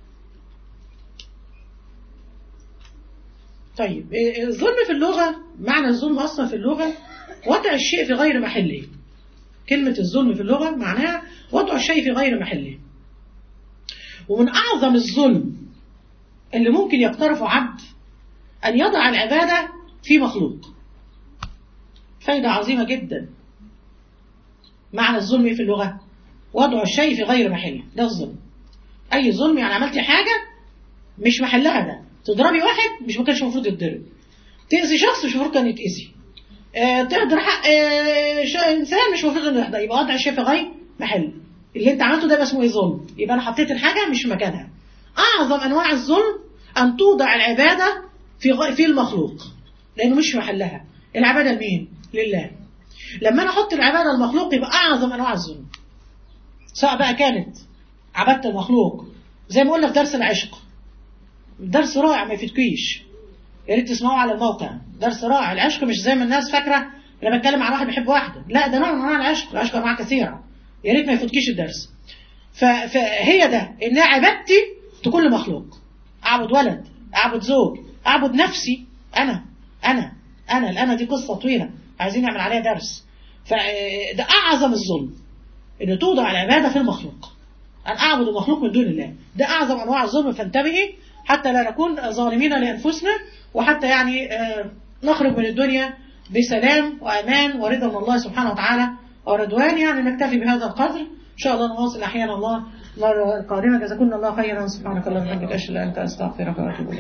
طيب الظلم في اللغة معنى الظلم أصلا في اللغة وضع الشيء في غير محله كلمة الظلم في اللغة معناها وضع الشيء في غير محله ومن أعظم الظلم اللي ممكن يقترفه عبد أن يضع العبادة في مخلوق فايدة عظيمة جدا معنى الظلم في اللغة وضع الشيء في غير محله ده الظلم أي ظلم يعني عملتي حاجة مش محلها ده تضربي واحد مش ما كانش المفروض يتضرب تأذي شخص مش المفروض كان يتأذي آه تهدر حق آه انسان مش المفروض انه يحضر يبقى وضع الشيء في غير محل اللي انت عملته ده يبقى اسمه ايه ظلم يبقى انا حطيت الحاجه مش في مكانها اعظم انواع الظلم ان توضع العباده في غ... في المخلوق لانه مش في محلها العباده لمين لله لما انا احط العباده المخلوق يبقى اعظم انواع الظلم سواء بقى كانت عباده المخلوق زي ما قلنا في درس العشق درس رائع ما يفيدكيش يا ريت تسمعوه على الموقع درس رائع العشق مش زي ما الناس فاكره انا بتكلم عن واحد بيحب واحده لا ده نوع من انواع العشق العشق انواع كثيره يا ريت ما يفوتكيش الدرس فهي ده ان عبادتي تكون لمخلوق اعبد ولد اعبد زوج اعبد نفسي انا انا انا الانا دي قصه طويله عايزين نعمل عليها درس فده اعظم الظلم ان توضع العباده في المخلوق ان اعبد المخلوق من دون الله ده اعظم انواع الظلم فانتبهي حتى لا نكون ظالمين لانفسنا وحتى يعني آه، نخرج من الدنيا بسلام وامان ورضا من الله سبحانه وتعالى ورضوان يعني نكتفي بهذا القدر ان شاء الله نواصل احيانا الله المره القادمه جزاكم الله خيرا سبحانك اللهم وبحمدك اشهد ان لا اله الا انت استغفرك واتوب اليك